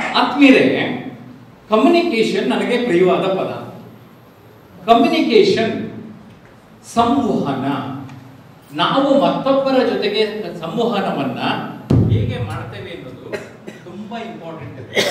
ಆತ್ಮೀಯರೇ ಕಮ್ಯುನಿಕೇಶನ್ ನನಗೆ ಪ್ರಿಯವಾದ ಪದ ಕಮ್ಯುನಿಕೇಶನ್ ಸಂವಹನ ನಾವು ಮತ್ತೊಬ್ಬರ ಜೊತೆಗೆ ಸಂವಹನವನ್ನ ಹೇಗೆ ಮಾಡ್ತೇವೆ ಅನ್ನೋದು ತುಂಬಾ ಇಂಪಾರ್ಟೆಂಟ್ ಇದೆ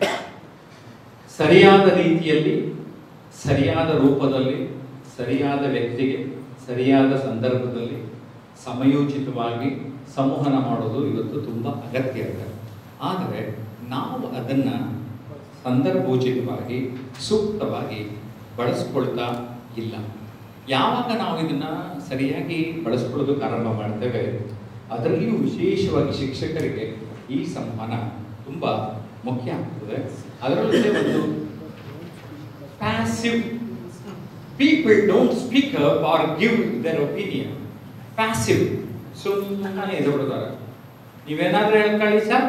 ಸರಿಯಾದ ರೀತಿಯಲ್ಲಿ ಸರಿಯಾದ ರೂಪದಲ್ಲಿ ಸರಿಯಾದ ವ್ಯಕ್ತಿಗೆ ಸರಿಯಾದ ಸಂದರ್ಭದಲ್ಲಿ ಸಮಯೋಚಿತವಾಗಿ ಸಂವಹನ ಮಾಡೋದು ಇವತ್ತು ತುಂಬ ಅಗತ್ಯ ಇದೆ ಆದರೆ ನಾವು ಅದನ್ನ ಸಂದರ್ಭೋಚಿತವಾಗಿ ಸೂಕ್ತವಾಗಿ ಬಳಸ್ಕೊಳ್ತಾ ಇಲ್ಲ ಯಾವಾಗ ನಾವು ಇದನ್ನ ಸರಿಯಾಗಿ ಬಳಸ್ಕೊಳ್ಳೋದಕ್ಕೆ ಆರಂಭ ಮಾಡ್ತೇವೆ ಅದರಲ್ಲಿಯೂ ವಿಶೇಷವಾಗಿ ಶಿಕ್ಷಕರಿಗೆ ಈ ಸಂವಹನ ತುಂಬಾ ಮುಖ್ಯ ಆಗ್ತದೆ ಅದರಲ್ಲೇ ಒಂದು passive people don't speak up or give their opinion passive ಸುಮ್ಮನೆ ಎದುರುದಾರೆ ನೀವೇನಾದ್ರೂ ಹೇಳ್ಕೊಳ್ಳಿ ಸರ್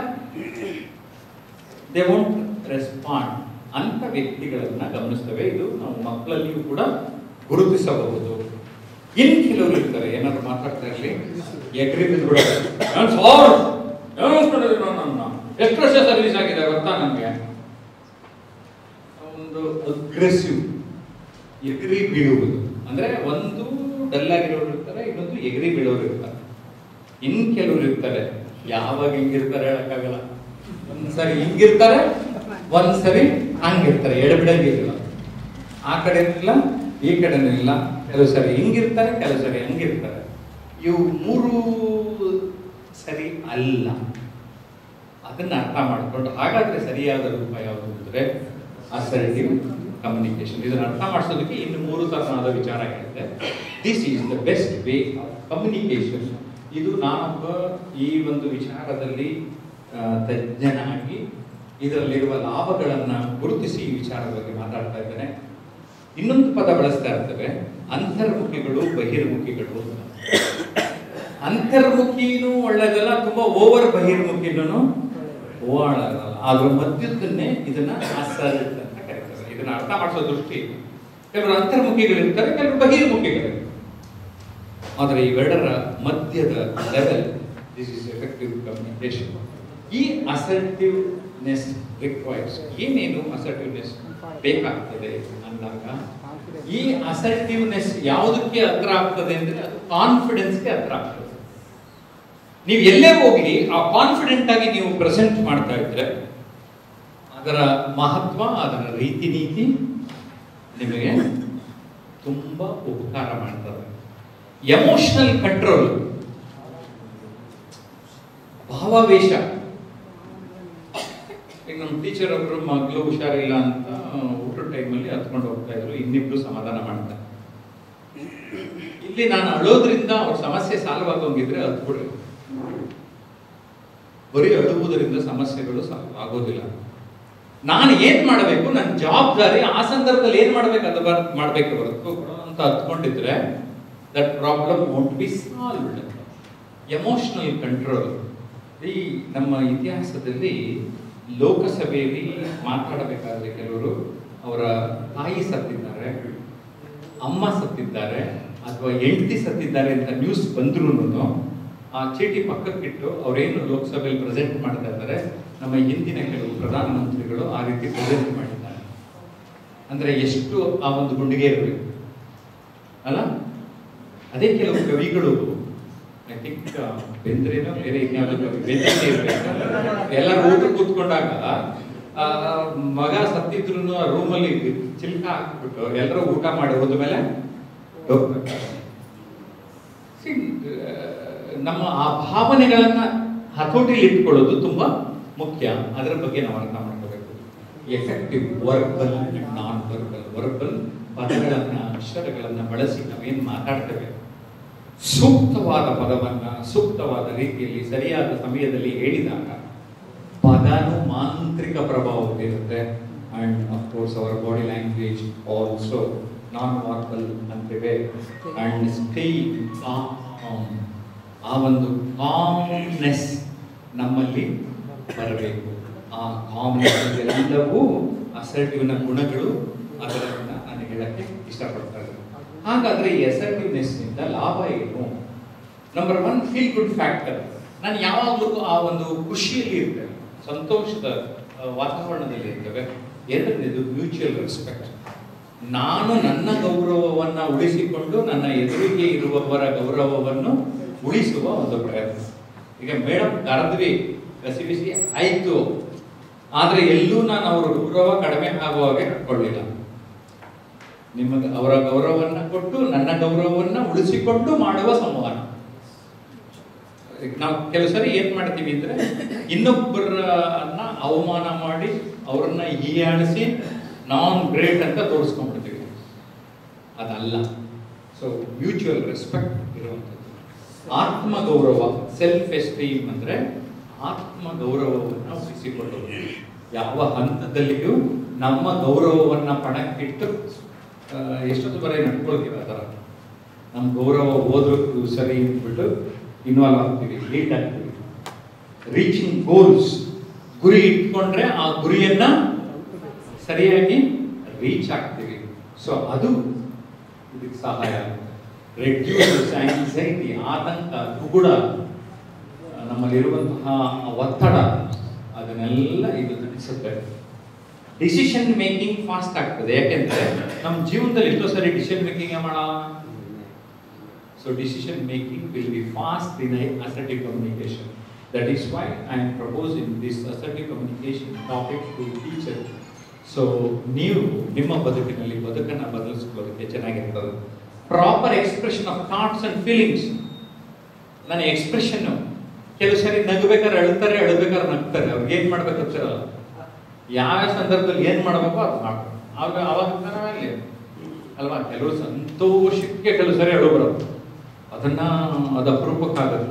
ದೇ ವೋಂಟ್ ರೆಸ್ಪಾಂಡ್ ಅಂತ ವ್ಯಕ್ತಿಗಳನ್ನ ಗಮನಿಸ್ತೇವೆ ಇದು ನಾವು ಮಕ್ಕಳಲ್ಲಿಯೂ ಕೂಡ ಗುರುತಿಸಬಹುದು ಇನ್ ಕೆಲವರು ಇರ್ತಾರೆ ಏನಾದ್ರು ಮಾತಾಡ್ತಾ ಇರಲಿ ಎಗ್ರಿ ಬಿದ್ಬಿಡೋದು ನಾನು ಸಾರ್ ನನ್ನ ಎಷ್ಟು ವರ್ಷ ಸರ್ವಿಸ್ ಆಗಿದೆ ಗೊತ್ತಾ ನನಗೆ ಒಂದು ಅಗ್ರೆಸಿವ್ ಎಗರಿ ಬೀಳುವುದು ಅಂದ್ರೆ ಒಂದು ಡಲ್ ಆಗಿರೋರು ಇರ್ತಾರೆ ಇನ್ನೊಂದು ಎಗರಿ ಬೀಳೋರು ಇರ್ತಾರೆ ಇನ್ ಕೆಲವರು ಇರ್ತಾರೆ ಯಾವಾಗ ಹಿಂಗಿರ್ತಾರೆ ಹೇಳಕ್ಕಾಗಲ್ಲ ಒಂದ್ಸರಿ ಹಿಂಗಿರ್ತಾರೆ ಒಂದ್ಸರಿ ಹಂಗಿರ್ತಾರೆ ಎಡಬಿಡಂಗಿರಲ್ಲ ಆ ಕಡೆ ಇಲ್ಲ ಈ ಕಡೆನೂ ಇಲ್ಲ ಕೆಲವು ಸರಿ ಹಿಂಗಿರ್ತಾರೆ ಕೆಲವು ಸರಿ ಹಂಗಿರ್ತಾರೆ ಇವು ಮೂರು ಸರಿ ಅಲ್ಲ ಅದನ್ನ ಅರ್ಥ ಮಾಡಿಕೊಂಡು ಹಾಗಾದ್ರೆ ಸರಿಯಾದ ರೂಪ ಯಾವುದು ಅಂದ್ರೆ ಅಸರ್ಟಿವ್ ಕಮ್ಯುನಿಕೇಶನ್ ಇದನ್ನ ಅರ್ಥ ಮಾಡಿಸೋದಕ್ಕೆ ಇನ್ನು ಮೂರು ತರನಾದ ವಿಚಾರ ಹೇಳಿದೆ this is the best way of communication ಇದು ನಾನೊಬ್ಬ ಈ ಒಂದು ವಿಚಾರದಲ್ಲಿ ಆ, ತಜ್ಞನಾಗಿ ಇದರಲ್ಲಿರುವ ಲಾಭಗಳನ್ನ ಗುರುತಿಸಿ ಈ ವಿಚಾರದ ಬಗ್ಗೆ ಮಾತಾಡ್ತಾ ಇದ್ದೇನೆ ಇನ್ನೊಂದು ಪದ ಬಳಸ್ತಾ ಇರ್ತೇವೆ ಅಂತರ್ಮುಖಿಗಳು ಬಹಿರ್ಮುಖಿಗಳು ಅಂತರ್ಮುಖಿನೂ ಒಳ್ಳೇದಲ್ಲ ತುಂಬಾ ಓವರ್ ಬಹಿರ್ಮುಖಿನೂ ಓಡಾಡಲ್ಲ ಅದ್ರ ಮಧ್ಯದನ್ನೇ ಇದನ್ನ ಅಸರ್ಟ್ ಅಂತ ಕರೀತಾರೆ ಇದನ್ನ ಅರ್ಥ ಮಾಡಿಸೋ ದೃಷ್ಟಿ ಕೆಲವರು ಅಂತರ್ಮುಖಿಗಳಿರ್ತಾರೆ ಕೆಲವರು ಬಹಿರ್ಮುಖಿಗಳಿರ್ತಾರೆ ಆದರೆ ಇವೆರಡರ ಮಧ್ಯದ level this is effective communication ಈ ಅಸರ್ಟಿವ್ನೆಸ್ ರಿಕ್ವೈರ್ಸ್ ಏನೇನು ಅಸರ್ಟಿವ್ನೆಸ್ ಬೇಕಾಗ್ತದೆ ಅಂದಾಗ ಈ ಅಸರ್ಟಿವ್ನೆಸ್ ಯಾವುದಕ್ಕೆ ಹತ್ರ ಆಗ್ತದೆ ಅಂದ್ರೆ ಅದು ಕಾನ್ಫಿಡೆನ್ಸ್ಗೆ ಹತ್ರ ಆಗ್ತದೆ ನೀವು ಎಲ್ಲೇ ಹೋಗಿ ಆ ಕಾನ್ಫಿಡೆಂಟ್ ಆಗಿ ನೀವು ಪ್ರೆಸೆಂಟ್ ಮಾಡ್ತಾ ಇದ್ರೆ ಅದರ ಮಹತ್ವ ಅದರ ರೀತಿ ನೀತಿ ನಿಮಗೆ ತುಂಬಾ ಉಪಕಾರ ಮಾಡ್ತದೆ ಎಮೋಷನಲ್ ಕಂಟ್ರೋಲ್ ಭಾವಾವೇಶ ಈಗ ನಮ್ಮ ಟೀಚರ್ ಒಬ್ರು ಮಗಳು ಹುಷಾರಿಲ್ಲ ಅಂತ ಊಟದ ಟೈಮಲ್ಲಿ ಹತ್ಕೊಂಡು ಹೋಗ್ತಾ ಇದ್ರು ಇನ್ನಿಬ್ರು ಸಮಾಧಾನ ಮಾಡ್ತಾರೆ ಇಲ್ಲಿ ನಾನು ಅಳೋದ್ರಿಂದ ಅವ್ರ ಸಮಸ್ಯೆ ಸಾಲ್ವ್ ಆಗೋಂಗಿದ್ರೆ ಹತ್ಬಿಡ್ರಿ ಬರೀ ಅಳುವುದರಿಂದ ಸಮಸ್ಯೆಗಳು ಸಾಲ್ವ್ ಆಗೋದಿಲ್ಲ ನಾನು ಏನ್ ಮಾಡಬೇಕು ನನ್ನ ಜವಾಬ್ದಾರಿ ಆ ಸಂದರ್ಭದಲ್ಲಿ ಏನ್ ಮಾಡ್ಬೇಕು ಅದು ಬರ್ ಮಾಡ್ಬೇಕು ಹೊರತು ಅಂತ ಹತ್ಕೊಂಡಿದ್ರೆ that problem won't be solved emotional control ಈ ನಮ್ಮ ಇತಿಹಾಸದಲ್ಲಿ ಲೋಕಸಭೆಯಲ್ಲಿ ಮಾತಾಡಬೇಕಾದ್ರೆ ಕೆಲವರು ಅವರ ತಾಯಿ ಸತ್ತಿದ್ದಾರೆ ಅಮ್ಮ ಸತ್ತಿದ್ದಾರೆ ಅಥವಾ ಹೆಂಡತಿ ಸತ್ತಿದ್ದಾರೆ ಅಂತ ನ್ಯೂಸ್ ಬಂದ್ರು ಆ ಚೀಟಿ ಪಕ್ಕಕ್ಕಿಟ್ಟು ಅವರೇನು ಲೋಕಸಭೆಯಲ್ಲಿ ಪ್ರೆಸೆಂಟ್ ಮಾಡ್ತಾ ಇದ್ದಾರೆ ನಮ್ಮ ಹಿಂದಿನ ಕೆಲವು ಪ್ರಧಾನಮಂತ್ರಿಗಳು ಆ ರೀತಿ ಪ್ರೆಸೆಂಟ್ ಮಾಡಿದ್ದಾರೆ ಅಂದ್ರೆ ಎಷ್ಟು ಆ ಒಂದು ಗುಂಡಿಗೆ ಇರಬೇಕು ಅಲ್ಲ ಅದೇ ಕೆಲವು ಕವಿಗಳು ಐ ಥಿಂಕ್ ಬೆಂದ್ರೇನೋ ಬೇರೆ ಇನ್ಯಾವುದೋ ಕವಿ ಬೆಂದ್ರೆ ಇರ್ಬೇಕು ಎಲ್ಲರೂ ಊಟ ಕೂತ್ಕೊಂಡಾಗ ಆ, ಮಗ ಸತ್ತಿದ್ರು ಆ ರೂಮಲ್ಲಿ ಚಿಲ್ಕ ಹಾಕ್ಬಿಟ್ಟು ಎಲ್ಲರೂ ಊಟ ಮಾಡಿ ಹೋದ್ಮೇಲೆ ಹೋಗ್ಬೇಕು See, ಆ, ನಮ್ಮ ಆ ಭಾವನೆಗಳನ್ನ ಹತೋಟಿಲಿ ಇಟ್ಕೊಳ್ಳೋದು ತುಂಬಾ ಮುಖ್ಯ ಅದರ ಬಗ್ಗೆ ನಾವು ಅರ್ಥ ಮಾಡ್ಕೋಬೇಕು effective verbal non verbal verbal ಪದಗಳನ್ನ ಅಕ್ಷರಗಳನ್ನ ಬಳಸಿ ನಾವೇನ್ ಮಾತಾಡ್ತೇವೆ ಸೂಕ್ತವಾದ ಪದವನ್ನ ಸೂಕ್ತವಾದ ರೀತಿಯಲ್ಲಿ ಸರಿಯಾದ ಸಮಯದಲ್ಲಿ ಹೇಳಿದಾಗ ಪದನು ಮಾಂತ್ರಿಕ ಪ್ರಭಾವ ಬೀರುತ್ತೆ and of course our body language also non verbal ಅಂತೇವೆ ಅಂಡ್ ಸ್ಟೇ ಕಾಮ್ ಆ ಒಂದು ಕಾಮ್ನೆಸ್ ನಮ್ಮಲ್ಲಿ ಬರಬೇಕು ಆ ಕಾಮ್ನೆಸ್ ಎಲ್ಲವೂ ಅಸರ್ಟಿವ್ನ ಗುಣಗಳು ಅದರನ್ನ ನಾನು ಹೇಳಕ್ಕೆ ಇಷ್ಟಪಡ್ತಾ ಇದ್ದೀನಿ ಹಾಗಾದ್ರೆ ಈ ಅಸರ್ಟಿವ್ನೆಸ್ ನಿಂದ ಲಾಭ ಏನು number one feel good factor ನಾನು ಯಾವಾಗಲೂ ಆ ಒಂದು ಖುಷಿಯಲ್ಲಿ ಇರ್ತೇನೆ ಸಂತೋಷದ ಆ, ವಾತಾವರಣದಲ್ಲಿ ಇರ್ತವೆ ಎರಡನೇದು ಮ್ಯೂಚುವಲ್ ರೆಸ್ಪೆಕ್ಟ್ ನಾನು ನನ್ನ ಗೌರವವನ್ನು ಉಳಿಸಿಕೊಂಡು ನನ್ನ ಎದುರಿಗೆ ಇರುವವರ ಗೌರವವನ್ನು ಉಳಿಸುವ ಒಂದು ಪ್ರಯತ್ನ ಈಗ ಮೇಡಮ್ ಕರೆದ್ವಿ ಕಸಿ ಬಿಸಿ ಆಯ್ತು ಆದ್ರೆ ಎಲ್ಲೂ ನಾನು ಅವರ ಗೌರವ ಕಡಿಮೆ ಆಗುವ ಹಾಗೆ ಕಟ್ಕೊಳ್ಳಿಲ್ಲ ನಿಮಗೆ ಅವರ ಗೌರವವನ್ನು ಕೊಟ್ಟು ನನ್ನ ಗೌರವವನ್ನು ಉಳಿಸಿಕೊಂಡು ಮಾಡುವ ಸಂವಹನ ಈಗ ನಾವು ಕೆಲವು ಸರಿ ಏನ್ ಮಾಡ್ತೀವಿ ಅಂದ್ರೆ ಇನ್ನೊಬ್ಬರನ್ನ ಅವಮಾನ ಮಾಡಿ ಅವರನ್ನ ಹೀಯಾಳಿಸಿ ನಾನ್ ಗ್ರೇಟ್ ಅಂತ ತೋರಿಸ್ಕೊಂಡ್ಬಿಡ್ತೀವಿ ಅದಲ್ಲ ಸೊ ಮ್ಯೂಚುವಲ್ ರೆಸ್ಪೆಕ್ಟ್ ಇರುವಂಥದ್ದು ಆತ್ಮ ಗೌರವ ಸೆಲ್ಫ್ ಎಸ್ಟೀಮ್ ಅಂದ್ರೆ ಆತ್ಮ ಗೌರವವನ್ನು ಉಳಿಸಿಕೊಳ್ಳುವುದು ಯಾವ ಹಂತದಲ್ಲಿಯೂ ನಮ್ಮ ಗೌರವವನ್ನ ಪಣಕ್ಕಿಟ್ಟು ಆ, ಎಷ್ಟೊತ್ತು ಬರೀ ನಡ್ಕೊಳ್ತೀವಿ ಆ ಥರ ನಮ್ಮ ಗೌರವ ಹೋದ್ರು ಸರಿ ಅಂದ್ಬಿಟ್ಟು ಇನ್ವಾಲ್ವ್ ಆಗ್ತೀವಿ ಲೀಡ್ ಆಗ್ತೀವಿ ರೀಚಿಂಗ್ ಗೋಲ್ಸ್ ಗುರಿ ಇಟ್ಕೊಂಡ್ರೆ ಆ ಗುರಿಯನ್ನ ಸರಿಯಾಗಿ ರೀಚ್ ಆಗ್ತೀವಿ ಸೊ ಅದು ಇದಕ್ಕೆ ಸಹಾಯ ಆಗುತ್ತೆ ರೆಡ್ಯೂಸ್ ಆಂಗ್ಸೈಟಿ ಆತಂಕ ದುಗುಡ ನಮ್ಮಲ್ಲಿರುವಂತಹ ಆ ಒತ್ತಡ ಅದನ್ನೆಲ್ಲ ಇದು ತಿಳಿಸುತ್ತೆ ಡಿಸಿಷನ್ ಮೇಕಿಂಗ್ ಫಾಸ್ಟ್ ಆಗ್ತದೆ ಯಾಕೆಂದ್ರೆ ನಮ್ಮ ಜೀವನದಲ್ಲಿ ಎಷ್ಟೋ ಸರಿ ಡಿಸಿಷನ್ ಮೇಕಿಂಗ್ ಮಾಡ so decision making will be fast in assertive communication that is why I am proposing this assertive communication topic to teacher so ನೀವು ನಿಮ್ಮ ಬದುಕಿನಲ್ಲಿ ಬದುಕನ್ನು ಬದಲಿಸ್ಕೊಳ್ಳೋದಕ್ಕೆ ಚೆನ್ನಾಗಿರ್ತದೆ proper expression of thoughts and feelings ನನ್ನ ಎಕ್ಸ್ಪ್ರೆಷನ್ ಕೆಲವು ಸರಿ ನಗಬೇಕಾದ್ರೆ ಅಳ್ತಾರೆ ಅಳ್ಬೇಕಾದ್ರೆ ನಗ್ತಾರೆ ಅವ್ರಿಗೆ ಏನ್ ಮಾಡ್ಬೇಕು ಗೊತ್ತಿರಲ್ಲ ಯಾವ ಸಂದರ್ಭದಲ್ಲಿ ಏನ್ ಮಾಡಬೇಕು ಅದು ಮಾಡ್ಬೇಕು ಆಗ ಅವಾಗ ಆಗಲಿ ಅಲ್ವಾ ಕೆಲವು ಸಂತೋಷಕ್ಕೆ ಕೆಲವು ಸರಿ ಅಳು ಬರೋದು ಅದನ್ನ ಅದು ಅಪರೂಪಕ್ಕಾಗಲ್ಲ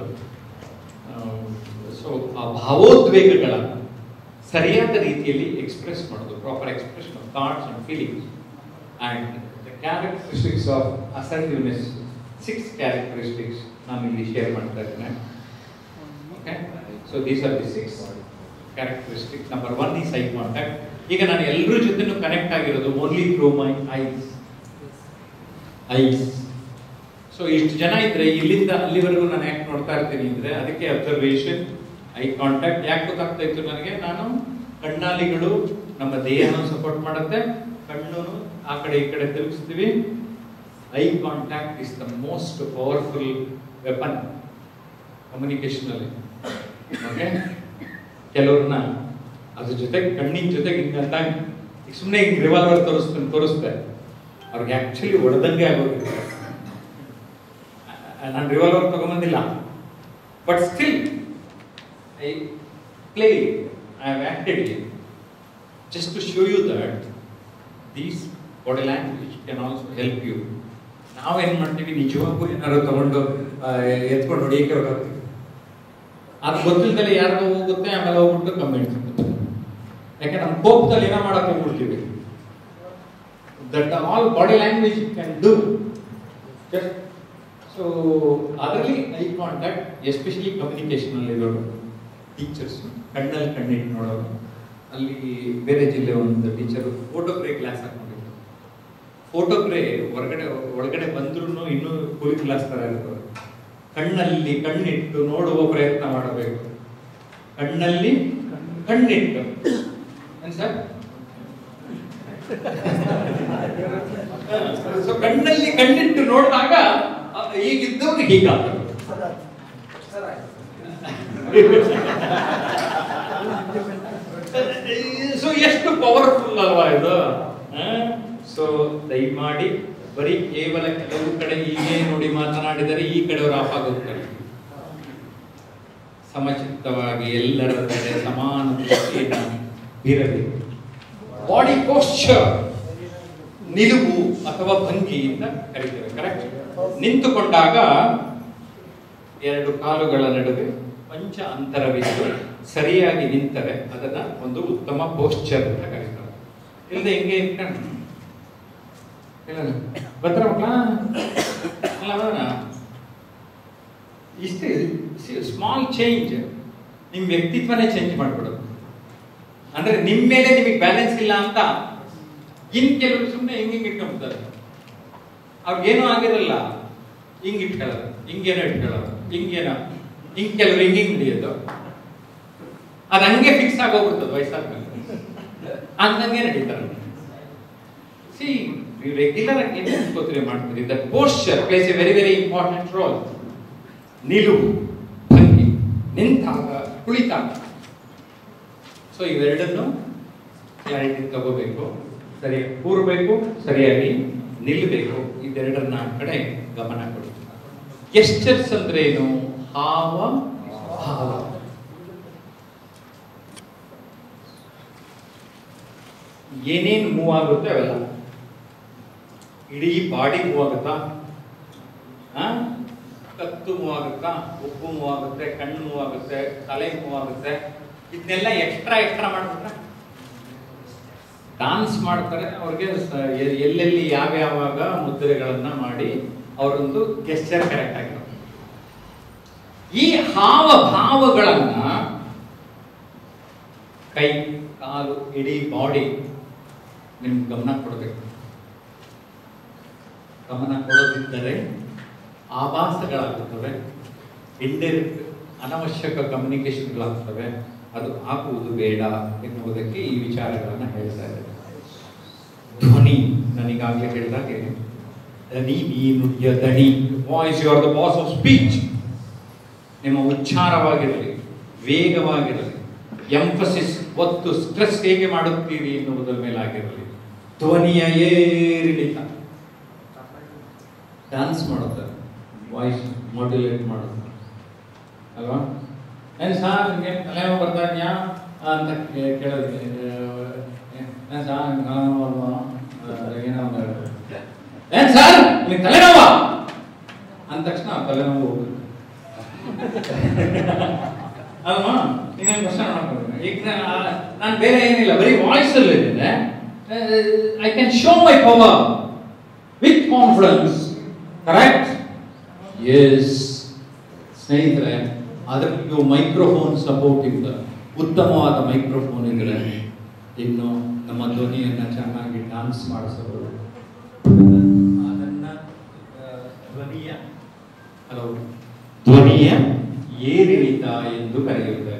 ಸೊ ಆ ಭಾವೋದ್ವೇಗಗಳನ್ನ ಸರಿಯಾದ ರೀತಿಯಲ್ಲಿ ಎಕ್ಸ್ಪ್ರೆಸ್ ಮಾಡೋದು proper expression of thoughts and feelings and the characteristics of assertiveness six characteristics ನಾನು ಇಲ್ಲಿ ಶೇರ್ ಮಾಡ್ತಾ ಇದ್ದೇನೆ okay so these are the six characteristic number one is eye contact ಈಗ ನಾನು ಎಲ್ಲರ ಜೊತೆನೂ ಕನೆಕ್ಟ್ ಆಗಿರೋದು only through my eyes eyes so ಇಷ್ಟು ಜನ ಇದ್ರೆ ಇಲ್ಲಿಂದ ಅಲ್ಲಿವರೆಗೂ ನಾನು ಯಾಕೆ ನೋಡ್ತಾ ಇರ್ತೀನಿ ಅಂದ್ರೆ ಅದಕ್ಕೆ ಅಬ್ಸರ್ವೇಷನ್ ಐ ಕಾಂಟ್ಯಾಕ್ಟ್ ಯಾಕೆ ಗೊತ್ತಾಗ್ತಾ ಇತ್ತು ನನಗೆ ನಾನು ಕಣ್ಣಾಲಿಗಳು ನಮ್ಮ ದೇಹನ ಸಪೋರ್ಟ್ ಮಾಡುತ್ತೆ ಕಣ್ಣು ಆ ಕಡೆ ಈ ಕಡೆ ತಿರುಗಿಸ್ತೀವಿ eye contact is the most powerful weapon communication ಅಲ್ಲಿ ಓಕೆ ಕೆಲವ್ರನ್ನ ಅದ್ರ ಜೊತೆಗೆ ಕಣ್ಣಿನ ಜೊತೆಗೆ ಹಿಂಗಂತ ಈಗ ಸುಮ್ಮನೆ ಹಿಂಗೆ ರಿವಾಲ್ವರ್ ತೋರಿಸ್ತಾನೆ ತೋರಿಸ್ತೆ ಅವ್ರಿಗೆ ಆಕ್ಚುಲಿ ಹೊಡೆದಂಗೆ ಆಗೋಗಿದೆ ನಾನು ರಿವಾಲ್ವರ್ ತಗೊಂಬಂದಿಲ್ಲ but still I play I have acted just to show you that these body language can also help you ನಾವೇನ್ ಮಾಡ್ತೀವಿ ನಿಜವಾಗೂ ಏನಾದ್ರು ತಗೊಂಡು ಆ, ಎತ್ಕೊಂಡು ಹೊಡಿಯಕ್ಕೆ ಹೊರಡ್ತೀವಿ ಅದು ಗೊತ್ತಿಲ್ದಲೆ ಯಾರಿಗೋ ಹೋಗುತ್ತೆ ಆಮೇಲೆ ಹೋಗ್ಬಿಟ್ಟು ಕಮೆಂಟ್ ಯಾಕೆ ನಮ್ಮ ಕೋಪದಲ್ಲಿ ಏನೋ ಮಾಡಕ್ ಹೋಗ್ಬಿಡ್ತೀವಿ that all body language can do just so ಅದರಲ್ಲಿ ಐ ಕಾಂಟ್ಯಾಕ್ಟ್ ಎಸ್ಪೆಷಲಿ ಕಮ್ಯುನಿಕೇಶನ್ ಅಲ್ಲಿ ಇರೋರು ಟೀಚರ್ಸ್ ಕಣ್ಣಲ್ಲಿ ಕಣ್ಣಿಟ್ಟು ನೋಡೋರು ಅಲ್ಲಿ ಬೇರೆ ಜಿಲ್ಲೆ ಒಂದು ಟೀಚರ್ ಫೋಟೋಗ್ರೇ ಕ್ಲಾಸ್ ಹಾಕೊಂಡಿದ್ರು ಫೋಟೋಗ್ರೇ ಹೊರಗಡೆ ಒಳಗಡೆ ಬಂದ್ರು ಇನ್ನೂ ಕೂಲಿ ಕ್ಲಾಸ್ ತರ ಇರ್ತಾರೆ ಕಣ್ಣಲ್ಲಿ ಕಣ್ಣಿಟ್ಟು ನೋಡುವ ಪ್ರಯತ್ನ ಮಾಡಬೇಕು ಕಣ್ಣಲ್ಲಿ ಕಣ್ಣಿಟ್ಟು ಏನ್ ಸರ್ ಸೊ ಕಣ್ಣಲ್ಲಿ ಕಣ್ಣಿಟ್ಟು ನೋಡಿದಾಗ ಆ, ಈಗಿದ್ದವ್ರು ಹೀಗಾಗ್ತದೆ ಸೊ ಎಷ್ಟು ಪವರ್ಫುಲ್ ಅಲ್ವಾ ಇದು ಸೊ ದಯಮಾಡಿ ಬರೀ ಕೇವಲ ಕೆಲವು ಕಡೆ ಹೀಗೆ ನೋಡಿ ಮಾತನಾಡಿದರೆ ಈ ಕಡೆಯವರು ಆಫ್ ಆಗೋಗ್ತಾರೆ ಸಮಚಿತ್ತವಾಗಿ ಎಲ್ಲರ ಕಡೆ ಸಮಾನ ದೃಷ್ಟಿಯನ್ನು ಬೀರಬೇಕು ಬಾಡಿ ಪೋಸ್ಚರ್ ನಿಲುವು ಅಥವಾ ಭಂಗಿ ಅಂತ ಕರಿತೇವೆ ಕರೆಕ್ಟ್ ನಿಂತುಕೊಂಡಾಗ ಎರಡು ಕಾಲುಗಳ ನಡುವೆ ಪಂಚ ಅಂತರವಿದ್ದು ಸರಿಯಾಗಿ ನಿಂತರೆ ಅದನ್ನ ಒಂದು ಉತ್ತಮ ಪೋಸ್ಚರ್ ಅಂತ ಕರೀತಾರೆ ಇಲ್ಲದೆ ಹಿಂಗೆ ಇಟ್ಕೊಂಡು ಇಲ್ಲ ಬರ್ತಾರ ಮಕ್ಕಳ ಅಲ್ಲ ಬರೋಣ ಇಷ್ಟೇ ಸ್ಮಾಲ್ ಚೇಂಜ್ ನಿಮ್ಮ ವ್ಯಕ್ತಿತ್ವನೇ ಚೇಂಜ್ ಮಾಡ್ಬಿಡೋದು ಅಂದ್ರೆ ನಿಮ್ಮ ಮೇಲೆ ನಿಮಗೆ ಬ್ಯಾಲೆನ್ಸ್ ಇಲ್ಲ ಅಂತ ಇನ್ ಕೆಲವರು ಸುಮ್ಮನೆ ಹಿಂಗ್ ಹಿಂಗ್ ಇಟ್ಕೊಂಡ್ಬಿಡ್ತಾರೆ ಅವ್ರಿಗೇನೂ ಆಗಿರಲ್ಲ ಹಿಂಗ್ ಇಟ್ಕೊಳ್ಳೋದು ಹಿಂಗೇನೋ ಇಟ್ಕೊಳ್ಳೋದು ಹಿಂಗೇನೋ ಹಿಂಗ್ ಕೆಲವರು ಹಿಂಗ್ ಹಿಂಗ್ ಹಿಡಿಯೋದು ಅದು ಹಂಗೆ ಫಿಕ್ಸ್ ಆಗೋಗ್ಬಿಡ್ತದೆ ವಯಸ್ಸಾದ್ಮೇಲೆ ಹಂಗಂಗೆ ನಡೀತಾರೆ ಸಿ ರೆಗ್ಯುಲರ್ ಆಗಿ ಏನು ಅನ್ಕೋತೀರಿ ಮಾಡ್ತೀರಿ the posture plays a very very important role ನಿಲುವು ಭಂಗಿ ನಿಂತಾಗ ಕುಳಿತಾಗ ಸೊ ಇವೆರಡನ್ನು ಕ್ಲಾರಿಟಿ ತಗೋಬೇಕು ಸರಿಯಾಗಿ ಕೂರಬೇಕು ಸರಿಯಾಗಿ ನಿಲ್ಲಬೇಕು ಇದೆರಡನ್ನ ಕಡೆ ಗಮನ ಕೊಡಿ ಗೆಸ್ಟರ್ಸ್ ಅಂದ್ರೆ ಏನು ಹಾವ ಭಾವ ಏನೇನು ಮೂವ್ ಆಗುತ್ತೆ ಅವೆಲ್ಲ ಇಡೀ ಬಾಡಿ ಮೂವ್ ಆಗುತ್ತಾ ಆ? ಕತ್ತು ಮೂವ್ ಆಗುತ್ತಾ ಉಪ್ಪು ಮೂವ್ ಆಗುತ್ತೆ ಕಣ್ಣು ಮೂವ್ ಆಗುತ್ತೆ ತಲೆ ಮೂವ್ ಆಗುತ್ತೆ ಇದನ್ನೆಲ್ಲ ಎಕ್ಸ್ಟ್ರಾ ಎಕ್ಸ್ಟ್ರಾ ಮಾಡ್ಬಿಟ್ರೆ ಡಾನ್ಸ್ ಮಾಡ್ತಾರೆ ಅವ್ರಿಗೆ ಸ- ಎ- ಎಲ್ಲೆಲ್ಲಿ ಯಾವ್ಯಾವಾಗ ಮುದ್ರೆಗಳನ್ನ ಮಾಡಿ ಅವರೊಂದು ಗೆಸ್ಚರ್ ಕರೆಕ್ಟ್ ಆಗಿರುತ್ತೆ ಈ ಹಾವ ಭಾವಗಳನ್ನ ಕೈ ಕಾಲು ಇಡೀ ಬಾಡಿ ನಿಮ್ಗೆ ಗಮನ ಕೊಡಬೇಕು ಗಮನ ಕೊಡದಿದ್ದರೆ ಆಭಾಸಗಳಾಗುತ್ತವೆ ಇಂಡೈರೆಕ್ಟ್ ಅನವಶ್ಯಕ ಕಮ್ಯುನಿಕೇಶನ್ಗಳಾಗ್ತವೆ ಅದು ಆಗುವುದು ಬೇಡ ಎನ್ನುವುದಕ್ಕೆ ಈ ವಿಚಾರಗಳನ್ನು ಹೇಳ್ತಾ ಇದ್ದಾರೆ ಧ್ವನಿ ನನಗಾಗಲೇ ಹೇಳಿದಾಗೆ ದನಿ ನೀ ನುಡಿಯ ದಣಿ voice you are the boss of speech ನಿಮ್ಮ ಉಚ್ಚಾರವಾಗಿರಲಿ ವೇಗವಾಗಿರಲಿ ಎಂಫಸಿಸ್ ಒತ್ತು ಸ್ಟ್ರೆಸ್ ಹೇಗೆ ಮಾಡುತ್ತೀರಿ ಎನ್ನುವುದರ ಮೇಲಾಗಿರಲಿ ಧ್ವನಿಯ ಏರಿಳಿತ ಡ್ಯಾನ್ಸ್ ಮಾಡುತ್ತಾರೆ ವಾಯ್ಸ್ ಮಾಡ್ಯುಲೇಟ್ ಮಾಡುತ್ತಾರೆ ಅಲ್ವಾ ಏನ್ ಸರ್ ನಿಮ್ಗೆ ತಲೆನೋವು ಬರ್ತಾ ಇದೆಯಾ ಅಂತ ಕೇ- ಕೇಳಿದ್ರೆ ಏನ್ ಸರ್ ನಿಮ್ಗೆ ತಲೆನೋವು ಅಲ್ವಾ? ಆ, ಏನೋ ಒಂದು ಹೇಳ್ತಾರೆ. ಏನ್ ಸರ್ ನಿಮ್ಗೆ ತಲೆನೋವ ಅಂದ ತಕ್ಷಣ ಆ ತಲೆನೋವು ಹೋಗುತ್ತೆ ಅಲ್ವಾ ಈಗ ಕ್ವಶನ್ ಮಾಡ್ಕೊಂಡು ಈಗ ನಾನು ಬೇರೆ ಏನಿಲ್ಲ ಬರೀ ವಾಯ್ಸ್ ಅಲ್ಲಿ ಇದ್ದೇನೆ I can show my power with confidence correct yes ಸ್ನೇಹಿತರೆ ಅದಕ್ಕೆ ಮೈಕ್ರೋಫೋನ್ ಸಪೋರ್ಟ್ ಇಲ್ಲ ಉತ್ತಮವಾದ ಮೈಕ್ರೋಫೋನ್ ಇದ್ರೆ ಇನ್ನು ನಮ್ಮ ಧ್ವನಿಯನ್ನ ಚೆನ್ನಾಗಿ ಡಾನ್ಸ್ ಮಾಡಿಸಬಹುದು ಅದನ್ನ ಆ, ಧ್ವನಿಯ ಹಲೋ ಧ್ವನಿಯ ಏರಿಳಿತ ಎಂದು ಕರೆಯುತ್ತಾರೆ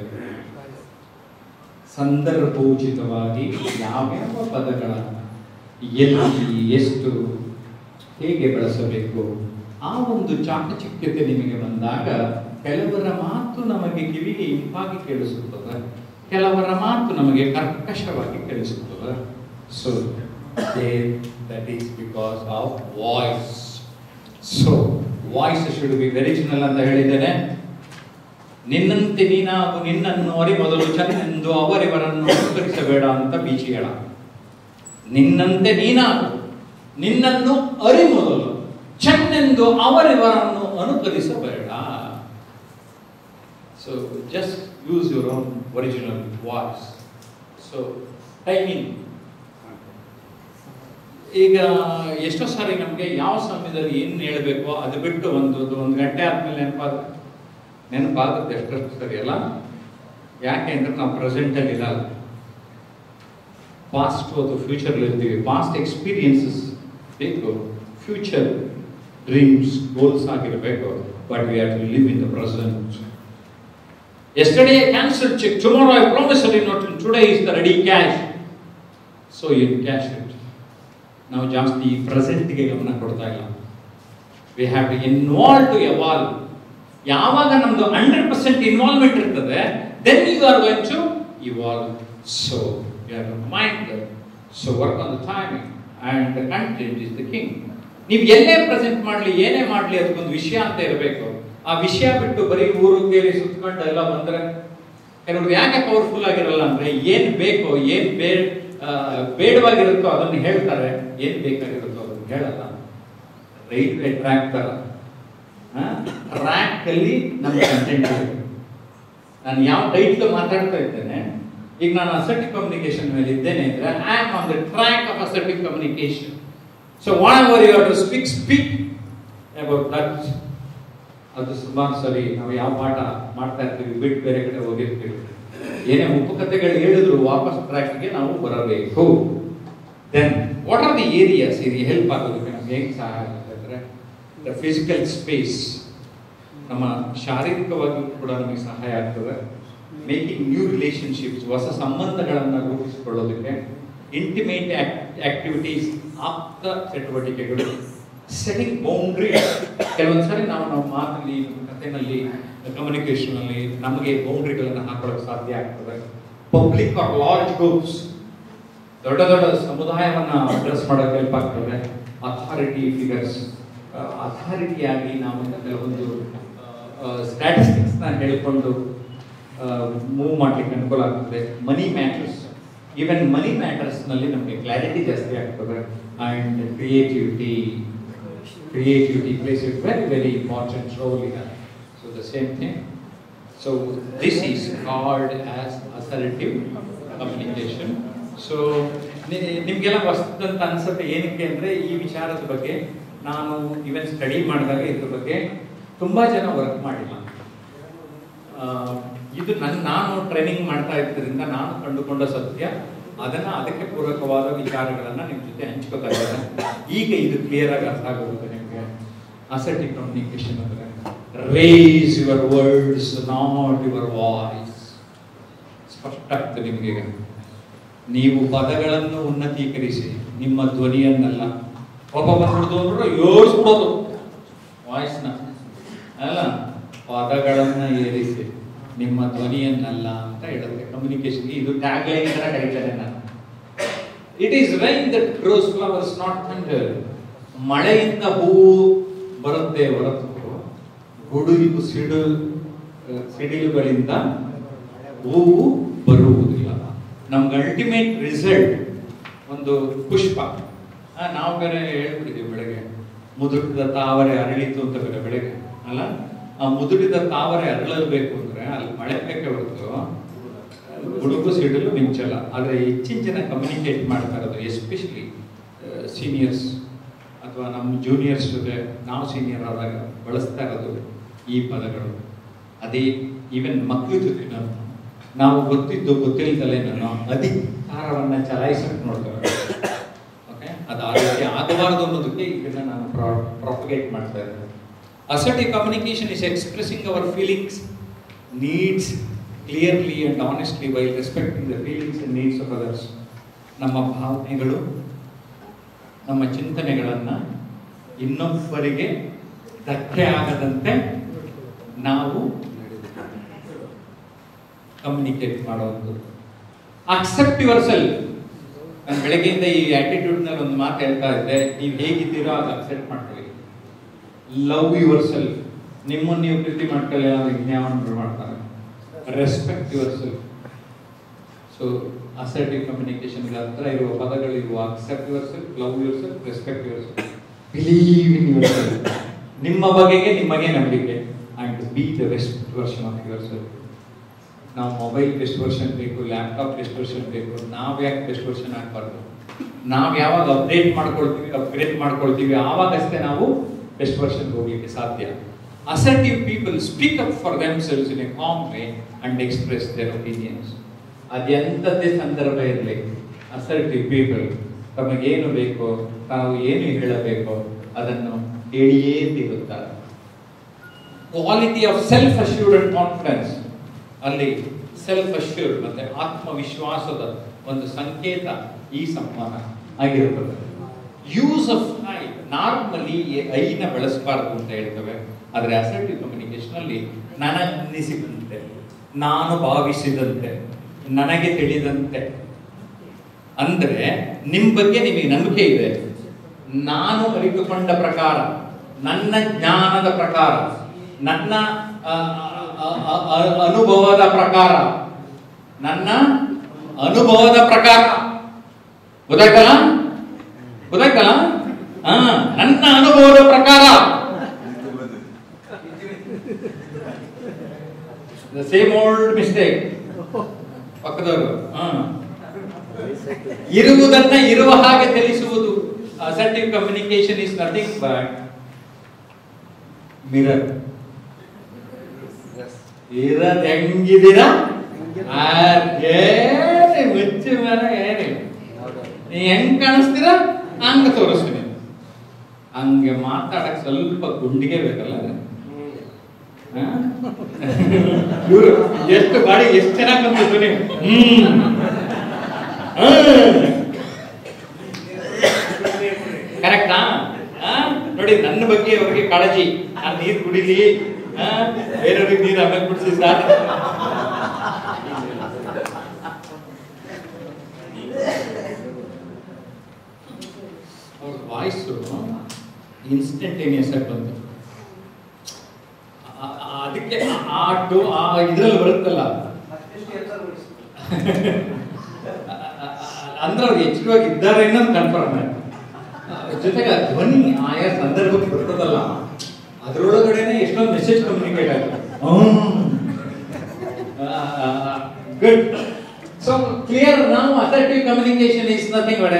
ಸಂದರ್ಭೋಚಿತವಾಗಿ ಯಾವ್ಯಾವ ಪದಗಳನ್ನು ಎಲ್ಲಿ ಎಷ್ಟು ಹೇಗೆ ಬಳಸಬೇಕು ಆ ಒಂದು ಚಾಕಚಕ್ಯತೆ ನಿಮಗೆ ಬಂದಾಗ ಕೆಲವರ ಮಾತು ನಮಗೆ ಕಿವಿಗೆ ಇಂಪಾಗಿ ಕೇಳಿಸುತ್ತದೆ ಕೆಲವರ ಮಾತು ನಮಗೆ ಕರ್ಕಶವಾಗಿ ಕೇಳಿಸುತ್ತದೆ so that is because of voice so voice should be very original ಅಂತ ಹೇಳಿದ್ದೇನೆ ನಿನ್ನಂತೆ ನೀನಾಗು ನಿನ್ನನ್ನು ಅರಿ ಮೊದಲು ಚೆನ್ನೆಂದು ಅವರಿವರನ್ನು ಅನುಕರಿಸಬೇಡ ಅಂತ ಬೀಚಿ ಹೇಳ ನಿನ್ನಂತೆ ನೀನಾಗು ನಿನ್ನನ್ನು ಅರಿ ಮೊದಲು ಚೆನ್ನೆಂದು ಅವರಿವರನ್ನು ಅನುಕರಿಸಬೇಡ so just use your own original voice so timing ಈಗ ಎಷ್ಟೋ ಸಾರಿ ನಮಗೆ ಯಾವ ಸಮಯದಲ್ಲಿ ಏನು ಹೇಳಬೇಕು ಅದು ಬಿಟ್ಟು ಒಂದು ಒಂದು ಗಂಟೆ ಆದ್ಮೇಲೆ ನೆನಪಾದ ನೆನಪಾಗುತ್ತೆ ಎಷ್ಟಷ್ಟು ಸರಿ ಅಲ್ಲ ಯಾಕೆ ಅಂದ್ರೆ ನಾವು ಪ್ರೆಸೆಂಟಲ್ಲಿ ಇರಲ್ಲ ಪಾಸ್ಟ್ ಅಥವಾ ಫ್ಯೂಚರ್ ಇರ್ತೀವಿ ಪಾಸ್ಟ್ ಎಕ್ಸ್ಪೀರಿಯನ್ಸಸ್ ಬೇಕು ಫ್ಯೂಚರ್ ಡ್ರೀಮ್ಸ್ ಗೋಲ್ಸ್ ಆಗಿರಬೇಕು but we have to live in the present yesterday cancel cheque tomorrow I promise not today is the ready cash so you cash it ನಾವು ಜಾಸ್ತಿ ಪ್ರೆಸೆಂಟ್ಗೆ ಗಮನ ಕೊಡ್ತಾ ಇಲ್ಲ we have to involve to evolve ಯಾವಾಗ ನಮ್ದು hundred percent involvement ಇರ್ತದೆ then you are going to evolve so you have mind so work on the timing and the content is the king ನೀವು ಎಲ್ಲೇ ಪ್ರೆಸೆಂಟ್ ಮಾಡಲಿ ಏನೇ ಮಾಡಲಿ ಅದಕ್ಕೊಂದು ವಿಷಯ ಅಂತ ಇರಬೇಕು ಆ ವಿಷಯ ಬಿಟ್ಟು ಬರೀ ಊರು ಕೇಳಿ ಸುತ್ಕೊಂಡು ಎಲ್ಲ ಬಂದ್ರೆ ಕೆಲವರು ಯಾಕೆ ಪವರ್ಫುಲ್ ಆಗಿರಲ್ಲ ಅಂದ್ರೆ ಏನ್ ಬೇಕೋ ಏನ್ ಬೇ ಆ, ಬೇಡವಾಗಿರುತ್ತೋ ಅದನ್ನು ಹೇಳ್ತಾರೆ ಏನ್ ಬೇಕಾಗಿರುತ್ತೋ ಅದನ್ನು ಹೇಳಲ್ಲ ರೈಲ್ವೆ ಟ್ರ್ಯಾಕ್ ತರ ಟ್ರ್ಯಾಕ್ ಅಲ್ಲಿ ನಮ್ಮ ಕಂಟೆಂಟ್ ನಾನು ಯಾವ ಟೈಟ್ಲ್ ಮಾತಾಡ್ತಾ ಇದ್ದೇನೆ ಈಗ ನಾನು ಅಸರ್ಟಿವ್ ಕಮ್ಯುನಿಕೇಶನ್ ಮೇಲೆ ಇದ್ದೇನೆ ಅಂದ್ರೆ I am on the track of assertive communication so whatever you to speak speak about that ಅದು ಸುಮಾರು ಸರಿ ನಾವು ಯಾವ ಪಾಠ ಮಾಡ್ತಾ ಇರ್ತೀವಿ ಬಿಟ್ಟು ಬೇರೆ ಕಡೆ ಹೋಗಿರ್ತೀವಿ ಏನೇ ಉಪಕಥೆಗಳು ಹೇಳಿದ್ರು ವಾಪಸ್ ಟ್ರ್ಯಾಕ್ಗೆ ನಾವು ಬರಬೇಕು then what are the areas ಇದು ಹೆಲ್ಪ್ ಆಗೋದಕ್ಕೆ ನಮ್ಗೆ ಹೆಂಗೆ ಸಹಾಯ ಆಗುತ್ತೆ ಅಂದರೆ ದ ಫಿಸಿಕಲ್ ಸ್ಪೇಸ್ ನಮ್ಮ ಶಾರೀರಿಕವಾಗಿ ಕೂಡ ನಮಗೆ ಸಹಾಯ ಆಗ್ತದೆ ಮೇಕಿಂಗ್ ನ್ಯೂ ರಿಲೇಶನ್ಶಿಪ್ಸ್ ಹೊಸ ಸಂಬಂಧಗಳನ್ನು ರೂಪಿಸಿಕೊಳ್ಳೋದಕ್ಕೆ ಇಂಟಿಮೇಟ್ ಆಕ್ಟಿವಿಟೀಸ್ ಆಪ್ತ ಚಟುವಟಿಕೆಗಳು ಸೆಟಿಂಗ್ ಬೌಂಡ್ರಿ ಕೆಲವೊಂದ್ಸರಿ ನಾವು ನಮ್ಮ ಮಾತಲ್ಲಿ ನಮ್ಮ ಕಥೆನಲ್ಲಿ ಕಮ್ಯುನಿಕೇಶನಲ್ಲಿ ನಮಗೆ ಬೌಂಡ್ರಿಗಳನ್ನು ಹಾಕೊಳ್ಳೋಕೆ ಸಾಧ್ಯ ಆಗ್ತದೆ ಪಬ್ಲಿಕ್ ಆರ್ ಲಾರ್ಜ್ ಗ್ರೂಪ್ಸ್ ದೊಡ್ಡ ದೊಡ್ಡ ಸಮುದಾಯವನ್ನ ಅಡ್ರೆಸ್ ಮಾಡೋಕೆ ಹೆಲ್ಪ್ ಆಗ್ತದೆ ಅಥಾರಿಟಿ ಫಿಗರ್ಸ್ ಅಥಾರಿಟಿಯಾಗಿ ನಾವು ಕೆಲವೊಂದು ಸ್ಟ್ಯಾಟಿಸ್ಟಿಕ್ಸ್ನ ಹೇಳ್ಕೊಂಡು ಮೂವ್ ಮಾಡ್ಲಿಕ್ಕೆ ಅನುಕೂಲ ಆಗ್ತದೆ ಮನಿ ಮ್ಯಾಟರ್ಸ್ ಈವನ್ ಮನಿ ಮ್ಯಾಟರ್ಸ್ನಲ್ಲಿ ನಮಗೆ ಕ್ಲಾರಿಟಿ ಜಾಸ್ತಿ ಆಗ್ತದೆ and creativity creativity plays a very, very important role here. So the same thing. So this is called as assertive communication. So ನಿಮಗೆಲ್ಲ ಹೊಸದಂತ ಅನ್ಸುತ್ತೆ ಏನಕ್ಕೆ ಅಂದರೆ ಈ ವಿಚಾರದ ಬಗ್ಗೆ ನಾನು ಇವನ್ ಸ್ಟಡಿ ಮಾಡಿದಾಗ ಇದ್ರ ಬಗ್ಗೆ ತುಂಬ ಜನ ವರ್ಕ್ ಮಾಡಿಲ್ಲ ಆ, ಇದು ನನ್ನ ನಾನು ಟ್ರೈನಿಂಗ್ ಮಾಡ್ತಾ ಇದ್ದರಿಂದ ನಾನು ಕಂಡುಕೊಂಡ ಸತ್ಯ ಅದನ್ನ ಅದಕ್ಕೆ ಪೂರಕವಾದ ವಿಚಾರಗಳನ್ನ ನಿಮ್ ಜೊತೆ ಹಂಚ್ಕೋತಾ ಇದ್ದಾರೆ ಈಗ ಇದು ಕ್ಲಿಯರ್ ಆಗಿ ಅರ್ಥ ಆಗುತ್ತೆ ನಿಮಗೆ ಅಸೆಟಿವ್ ಕಮ್ಯುನಿಕೇಶನ್ ಅಂದ್ರೆ raise your words not your voice ಸ್ಪಷ್ಟ ಆಗ್ತದೆ ನಿಮಗೆ ಈಗ ನೀವು ಪದಗಳನ್ನು ಉನ್ನತೀಕರಿಸಿ ನಿಮ್ಮ ಧ್ವನಿಯನ್ನಲ್ಲ ಒಬ್ಬ ಬಂದ್ಬಿಡ್ತು ಅಂದ್ರೆ ಯೋಚಿಸ್ಬಿಡೋದು ವಾಯ್ಸ್ನ ಅಲ್ಲ ಪದಗಳನ್ನ ಏರಿಸಿ ನಿಮ್ಮ ಧ್ವನಿಯನ್ನಲ್ಲ ಅಂತ ಹೇಳುತ್ತೆ ಕಮ್ಯುನಿಕೇಶನ್ ಇದು ಟ್ಯಾಗ್ ಲೈನ್ ತರ ಕರೀತಾರೆ ನಾನು it is rain that grows flowers not thunder ಮಳೆಯಿಂದ ಹೂವು ಬರುತ್ತೆ ಹೊರತು ಗುಡುಗು ಸಿಡು ಸಿಡಿಲುಗಳಿಂದ ಹೂವು ಬರುವುದಿಲ್ಲ ನಮ್ಗೆ ಅಲ್ಟಿಮೇಟ್ ರಿಸಲ್ಟ್ ಒಂದು ಪುಷ್ಪ ಆ, ನಾವು ಬೇರೆ ಹೇಳ್ಬಿಟ್ಟಿದ್ದೀವಿ ಬೆಳಗ್ಗೆ ಮುದುಡಿದ ತಾವರೆ ಅರಳಿತು ಅಂತ ಬೇರೆ ಬೆಳಗ್ಗೆ ಅಲ್ಲ ಆ ಮುದುಡಿದ ತಾವರೆ ಅರಳಬೇಕು ಅಂದ್ರೆ ಅಲ್ಲಿ ಮಳೆ ಬೇಕೇ ಹೊರತು ಗುಡುಗು ಸಿಡಿಲು ಮಿಂಚಲ್ಲ ಆದರೆ ಹೆಚ್ಚಿನ ಜನ ಕಮ್ಯುನಿಕೇಟ್ ಮಾಡ್ತಾ ಇರೋದು ಎಸ್ಪೆಷಲಿ ಸೀನಿಯರ್ಸ್ ಅಥವಾ ನಮ್ಮ ಜೂನಿಯರ್ಸ್ ಜೊತೆ ನಾವು ಸೀನಿಯರ್ ಆದಾಗ ಬಳಸ್ತಾ ಇರೋದು ಈ ಪದಗಳು ಅದೇ ಈವನ್ ಮಕ್ಕಳ ಜೊತೆ ನಾವು ಗೊತ್ತಿದ್ದು ಗೊತ್ತಿಲ್ಲದಲೇ ನಾನು ಅಧಿಕಾರವನ್ನ ಚಲಾಯಿಸಕ್ಕೆ ನೋಡ್ತಾರೆ ಓಕೆ ಅದು ಆ ರೀತಿ ಆಗಬಾರದು ಅನ್ನೋದಕ್ಕೆ ಇದನ್ನ ನಾನು ಪ್ರಾಪಗೇಟ್ ಮಾಡ್ತಾ ಇದ್ದೇನೆ assertive communication is expressing our feelings needs clearly and honestly while respecting the feelings and needs of others ನಮ್ಮ ಭಾವನೆಗಳು ನಮ್ಮ ಚಿಂತನೆಗಳನ್ನು ಇನ್ನೊಬ್ಬರಿಗೆ ಧಕ್ಕೆ ಆಗದಂತೆ ನಾವು ಕಮ್ಯುನಿಕೇಟ್ ಮಾಡೋದು ಅಕ್ಸೆಪ್ಟ್ ಯುವರ್ ಸೆಲ್ಫ್ ನಾನು ಬೆಳಗ್ಗೆಯಿಂದ ಈ ಆಟಿಟ್ಯೂಡ್ ನಲ್ಲಿ ಒಂದು ಮಾತು ಹೇಳ್ತಾ ಇದ್ದೆ ನೀವು ಹೇಗಿದ್ದೀರೋ ಅದು ಅಕ್ಸೆಪ್ಟ್ ಮಾಡ್ಕೊಳ್ಳಿ ಲವ್ ಯುವರ್ ಸೆಲ್ಫ್ ನಿಮ್ಮನ್ನು ನೀವು ಪ್ರೀತಿ ಮಾಡ್ಕೊಳ್ಳಿ ಅನ್ನೋ ವಿಜ್ಞಾಪನಗಳು ಮಾಡ್ತಾರೆ respect yourself so assertive communication ಹತ್ರ ಇರುವ ಪದಗಳಿರುವ accept yourself love yourself respect yourself believe in yourself ನಿಮ್ಮ ಬಗೆಗೆ ನಿಮಗೆ ನಂಬಿಕೆ and be the best version of yourself ನಾವು ಮೊಬೈಲ್ ಬೆಸ್ಟ್ ವರ್ಷನ್ ಬೇಕು ಲ್ಯಾಪ್ಟಾಪ್ ಬೆಸ್ಟ್ ವರ್ಷನ್ ಬೇಕು ನಾವು ಯಾಕೆ ಬೆಸ್ಟ್ ವರ್ಷನ್ ಆಗಬಾರ್ದು ನಾವು ಯಾವಾಗ ಅಪ್ಡೇಟ್ ಮಾಡ್ಕೊಳ್ತೀವಿ ಅಪ್ಗ್ರೇಡ್ ಮಾಡ್ಕೊಳ್ತೀವಿ ಆವಾಗಷ್ಟೇ ನಾವು ಬೆಸ್ಟ್ ವರ್ಷನ್ ಹೋಗ್ಲಿಕ್ಕೆ ಸಾಧ್ಯ assertive people speak up for themselves in a calm way and express their opinions ಅದೆಂಥದ್ದೇ ಸಂದರ್ಭ ಇರಲಿ ಅಸರ್ಟಿವ್ ಪೀಪಲ್ ತಮಗೇನು ಬೇಕೋ ತಾವು ಏನು ಹೇಳಬೇಕೋ ಅದನ್ನು ಹೇಳಿಯೇ ತೀರುತ್ತಾರೆ quality of self assured and confidence ಅಲ್ಲಿ ಸೆಲ್ಫ್ ಅಶ್ಯೂರ್ಡ್ ಮತ್ತೆ ಆತ್ಮವಿಶ್ವಾಸದ ಒಂದು ಸಂಕೇತ ಈ ಸಂವಹನ ಆಗಿರುತ್ತದೆ ಯೂಸ್ ಆಫ್ ಐ ನಾರ್ಮಲಿ ಐನ ಬಳಸಬಾರದು ಅಂತ ಹೇಳ್ತೇವೆ ಆದರೆ ಅಸರ್ಟಿವ್ ಕಮ್ಯುನಿಕೇಶನ್ ಅಲ್ಲಿ ನನಗನ್ನಿಸಿದಂತೆ ನಾನು ಭಾವಿಸಿದಂತೆ ನನಗೆ ತಿಳಿದಂತೆ ಅಂದ್ರೆ ನಿಮ್ ಬಗ್ಗೆ ನಿಮಗೆ ನಂಬಿಕೆ ಇದೆ ನಾನು ಅರಿತುಕೊಂಡ ಪ್ರಕಾರ ನನ್ನ ಜ್ಞಾನದ ಪ್ರಕಾರ ನನ್ನ ಆ, ಆ, ಆ, ಆ, ಅನುಭವದ ಪ್ರಕಾರ ನನ್ನ ಅನುಭವದ ಪ್ರಕಾರ ಗೊತ್ತಾಯ್ತಲ್ಲ ಗೊತ್ತಾಯ್ತಲ್ಲ ಹಾ ನನ್ನ ಅನುಭವದ ಪ್ರಕಾರ ಸೇಮ್ ಓಲ್ಡ್ ಮಿಸ್ಟೇಕ್ ಪಕ್ಕದವರು ಹಾ ಇರುವುದನ್ನ ಇರುವ ಹಾಗೆ ತಿಳಿಸುವುದು assertive communication is nothing but mirror ಇರೋದ್ ಹೆಂಗಿದ್ದೀರ ಹಾಗೆ ಮುಚ್ಚಿ ಮೇಲೆ ಏನಿಲ್ಲ ನೀ ಹೆಂಗ್ ಕಾಣಿಸ್ತೀರ ಹಂಗ ತೋರಿಸ್ತೀನಿ ಹಂಗೆ ಮಾತಾಡಕ್ ಸ್ವಲ್ಪ ಗುಂಡಿಗೆ ಬೇಕಲ್ಲ ಇವರು ಎಷ್ಟು ಗಾಡಿ ಎಷ್ಟು ಚೆನ್ನಾಗಿ ಬಂದಿತ್ತು ನೀವು ಕರೆಕ್ಟಾ ನೋಡಿ ನನ್ನ ಬಗ್ಗೆ ಅವ್ರಿಗೆ ಕಾಳಜಿ ನಾನು ನೀರು ಕುಡಿಲಿ ಆ, ಬೇರೆಯವ್ರಿಗೆ ನೀರು ಆಮೇಲೆ ಕುಡಿಸಿ ಸರ್ ಅವ್ರ ವಾಯ್ಸು ಇನ್ಸ್ಟಂಟೇನಿಯಸ್ ಆಗಿ ಬಂತು ಆ- ಆ- ಅದಕ್ಕೆ ಆ ಟು ಆ ಇದ್ರಲ್ಲಿ ಬರುತ್ತಲ್ಲ ಅಂದ್ರೆ ಅವ್ರು ಎಚ್ಚರವಾಗಿ ಇದ್ದಾರೆ ಅನ್ನೋದು ಕನ್ಫರ್ಮ್ ಆಯ್ತು ಜೊತೆಗೆ ಆ ಧ್ವನಿ ಆಯಾ ಸಂದರ್ಭಕ್ಕೆ ಬರ್ತದಲ್ಲ ಅದರೊಳಗಡೆನೆ ಎಷ್ಟೊಂದು ಮೆಸೇಜ್ ಕಮ್ಯುನಿಕೇಟ್ ಆಗುತ್ತೆ ಗುಡ್ ಸೊ ಕ್ಲಿಯರ್ ನಾವು assertive communication is nothing but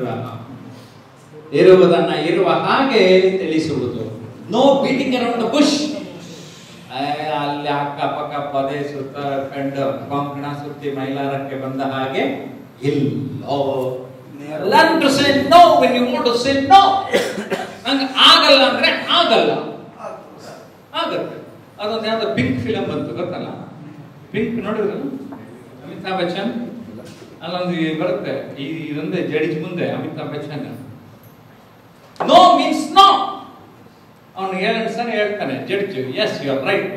ಇರುವುದನ್ನ ಇರುವ ಹಾಗೆ ತಿಳಿಸುವುದು no beating around the bush ಅಲ್ಲಿ ಅಕ್ಕ ಪಕ್ಕ ಪದೇ ಸುತ್ತ ಕಂಡು ಕೊಂಕಣ ಸುತ್ತಿ ಮೈಲಾರಕ್ಕೆ ಬಂದ ಹಾಗೆ ಇಲ್ಲೋ learn to say no when you want to say no ನಂಗೆ ಆಗಲ್ಲ ಅಂದ್ರೆ ಆಗಲ್ಲ ಆಗತ್ತೆ ಅದೊಂದು ಯಾವ್ದೋ ಪಿಂಕ್ ಫಿಲಮ್ ಬಂತು ಗೊತ್ತಲ್ಲ ಪಿಂಕ್ ನೋಡಿದ್ರು ಅಮಿತಾಬ್ ಬಚ್ಚನ್ ಅಲ್ಲೊಂದು ಈ ಬರುತ್ತೆ ಈ ಇದೊಂದೇ ಜಡ್ಜ್ ಮುಂದೆ Amitabh Bachchan no means no ಅವನು ಏನನ್ಸನೆ ಹೇಳ್ತಾನೆ judge yes you are right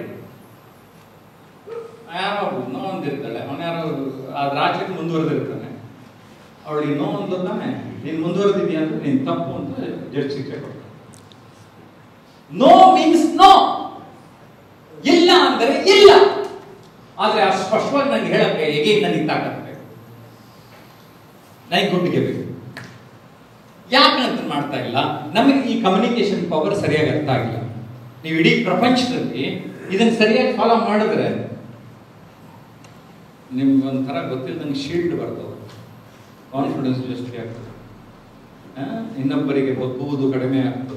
ಯಾರೋ ನೋ ಅಂದಿರ್ತಾಳೆ ಅವನು ಯಾರೋ ಆ ರಾಜ್ಯಕ್ಕೆ ಮುಂದುವರೆದಿರ್ತಾನೆ ಅವಳಿಗೆ ನೋ ಒಂದು ತಾನೆ ನೀನು ಮುಂದುವರೆದಿದ್ಯಾ ಅಂತ ನೀನು ತಪ್ಪು ಅಂತ ಜಡ್ಜ್ ಶಿಕ್ಷೆ ಕೊಡ್ತಾನೆ ನೋ ಮೀನ್ಸ್ ನೋ ಇಲ್ಲ ಅಂದರೆ ಇಲ್ಲ ಆದ್ರೆ ಆ ಸ್ಪಷ್ಟವಾಗಿ ನನಗೆ ಹೇಳಕ್ಕೆ ಹೇಗೆ ನನಗೆ ತಾಕತ್ತೆ ನನಗೆ ಗುಂಡಿಗೆ ಬೇಕು ಯಾಕಂತ ಮಾಡ್ತಾ ಇಲ್ಲ ನಮಗೆ ಈ ಕಮ್ಯುನಿಕೇಶನ್ ಪವರ್ ಸರಿಯಾಗಿ ಅರ್ಥ ಆಗಿಲ್ಲ ನೀವು ಇಡೀ ಪ್ರಪಂಚದಲ್ಲಿ ಇದನ್ನ ಸರಿಯಾಗಿ ಫಾಲೋ ಮಾಡಿದ್ರೆ ನಿಮ್ಗೆ ಒಂಥರ ಗೊತ್ತಿಲ್ಲದಂಗೆ ಶೀಲ್ಡ್ ಬರ್ತದೆ ಕಾನ್ಫಿಡೆನ್ಸ್ ಜಾಸ್ತಿ ಆಗ್ತದೆ ಆ? ಇನ್ನೊಬ್ಬರಿಗೆ ಬಗ್ಗುವುದು ಕಡಿಮೆ ಆಗ್ತದೆ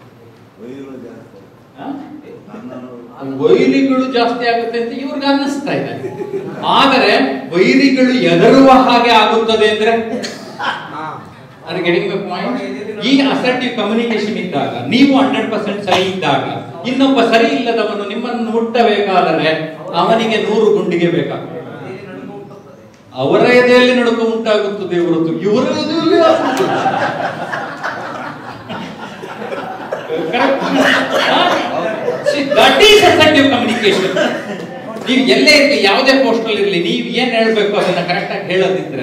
ಆ? ವೈರಿಗಳು ಜಾಸ್ತಿ ಆಗುತ್ತೆ ಅಂತ ಇವ್ರಿಗೆ ಅನ್ನಿಸ್ತಾ ಇದೆ ಆದರೆ ವೈರಿಗಳು ಎದರುವ ಹಾಗೆ ಆಗುತ್ತದೆ ಅಂದ್ರೆ ಅದು ಗೆಟಿಂಗ್ ದ ಪಾಯಿಂಟ್ ಈ ಅಸರ್ಟಿವ್ ಕಮ್ಯುನಿಕೇಶನ್ ಇದ್ದಾಗ ನೀವು ಹಂಡ್ರೆಡ್ ಪರ್ಸೆಂಟ್ ಸರಿ ಇದ್ದಾಗ ಇನ್ನೊಬ್ಬ ಸರಿ ಇಲ್ಲದವನು ನಿಮ್ಮನ್ನು ಮುಟ್ಟಬೇಕಾದರೆ ಅವನಿಗೆ ನೂರು ಗುಂಡಿಗೆ ಬೇಕಾಗ್ತದೆ ಅವರ ಎದೆಯಲ್ಲಿ ನಡುಕ ಉಂಟಾಗುತ್ತದೆ ಹೊರತು ಇವರ ಎದೆಯಲ್ಲಿ ಆಗುವುದಿಲ್ಲ. Correct? See, that is effective communication. ನೀವು ಎಲ್ಲೇ ಇರಲಿ ಯಾವುದೇ ಪೋಸ್ಟ್ ಅಲ್ಲಿ ಇರಲಿ ನೀವು ಏನ್ ಹೇಳ್ಬೇಕು ಅದನ್ನ ಕರೆಕ್ಟ್ ಆಗಿ ಹೇಳೋದಿದ್ರೆ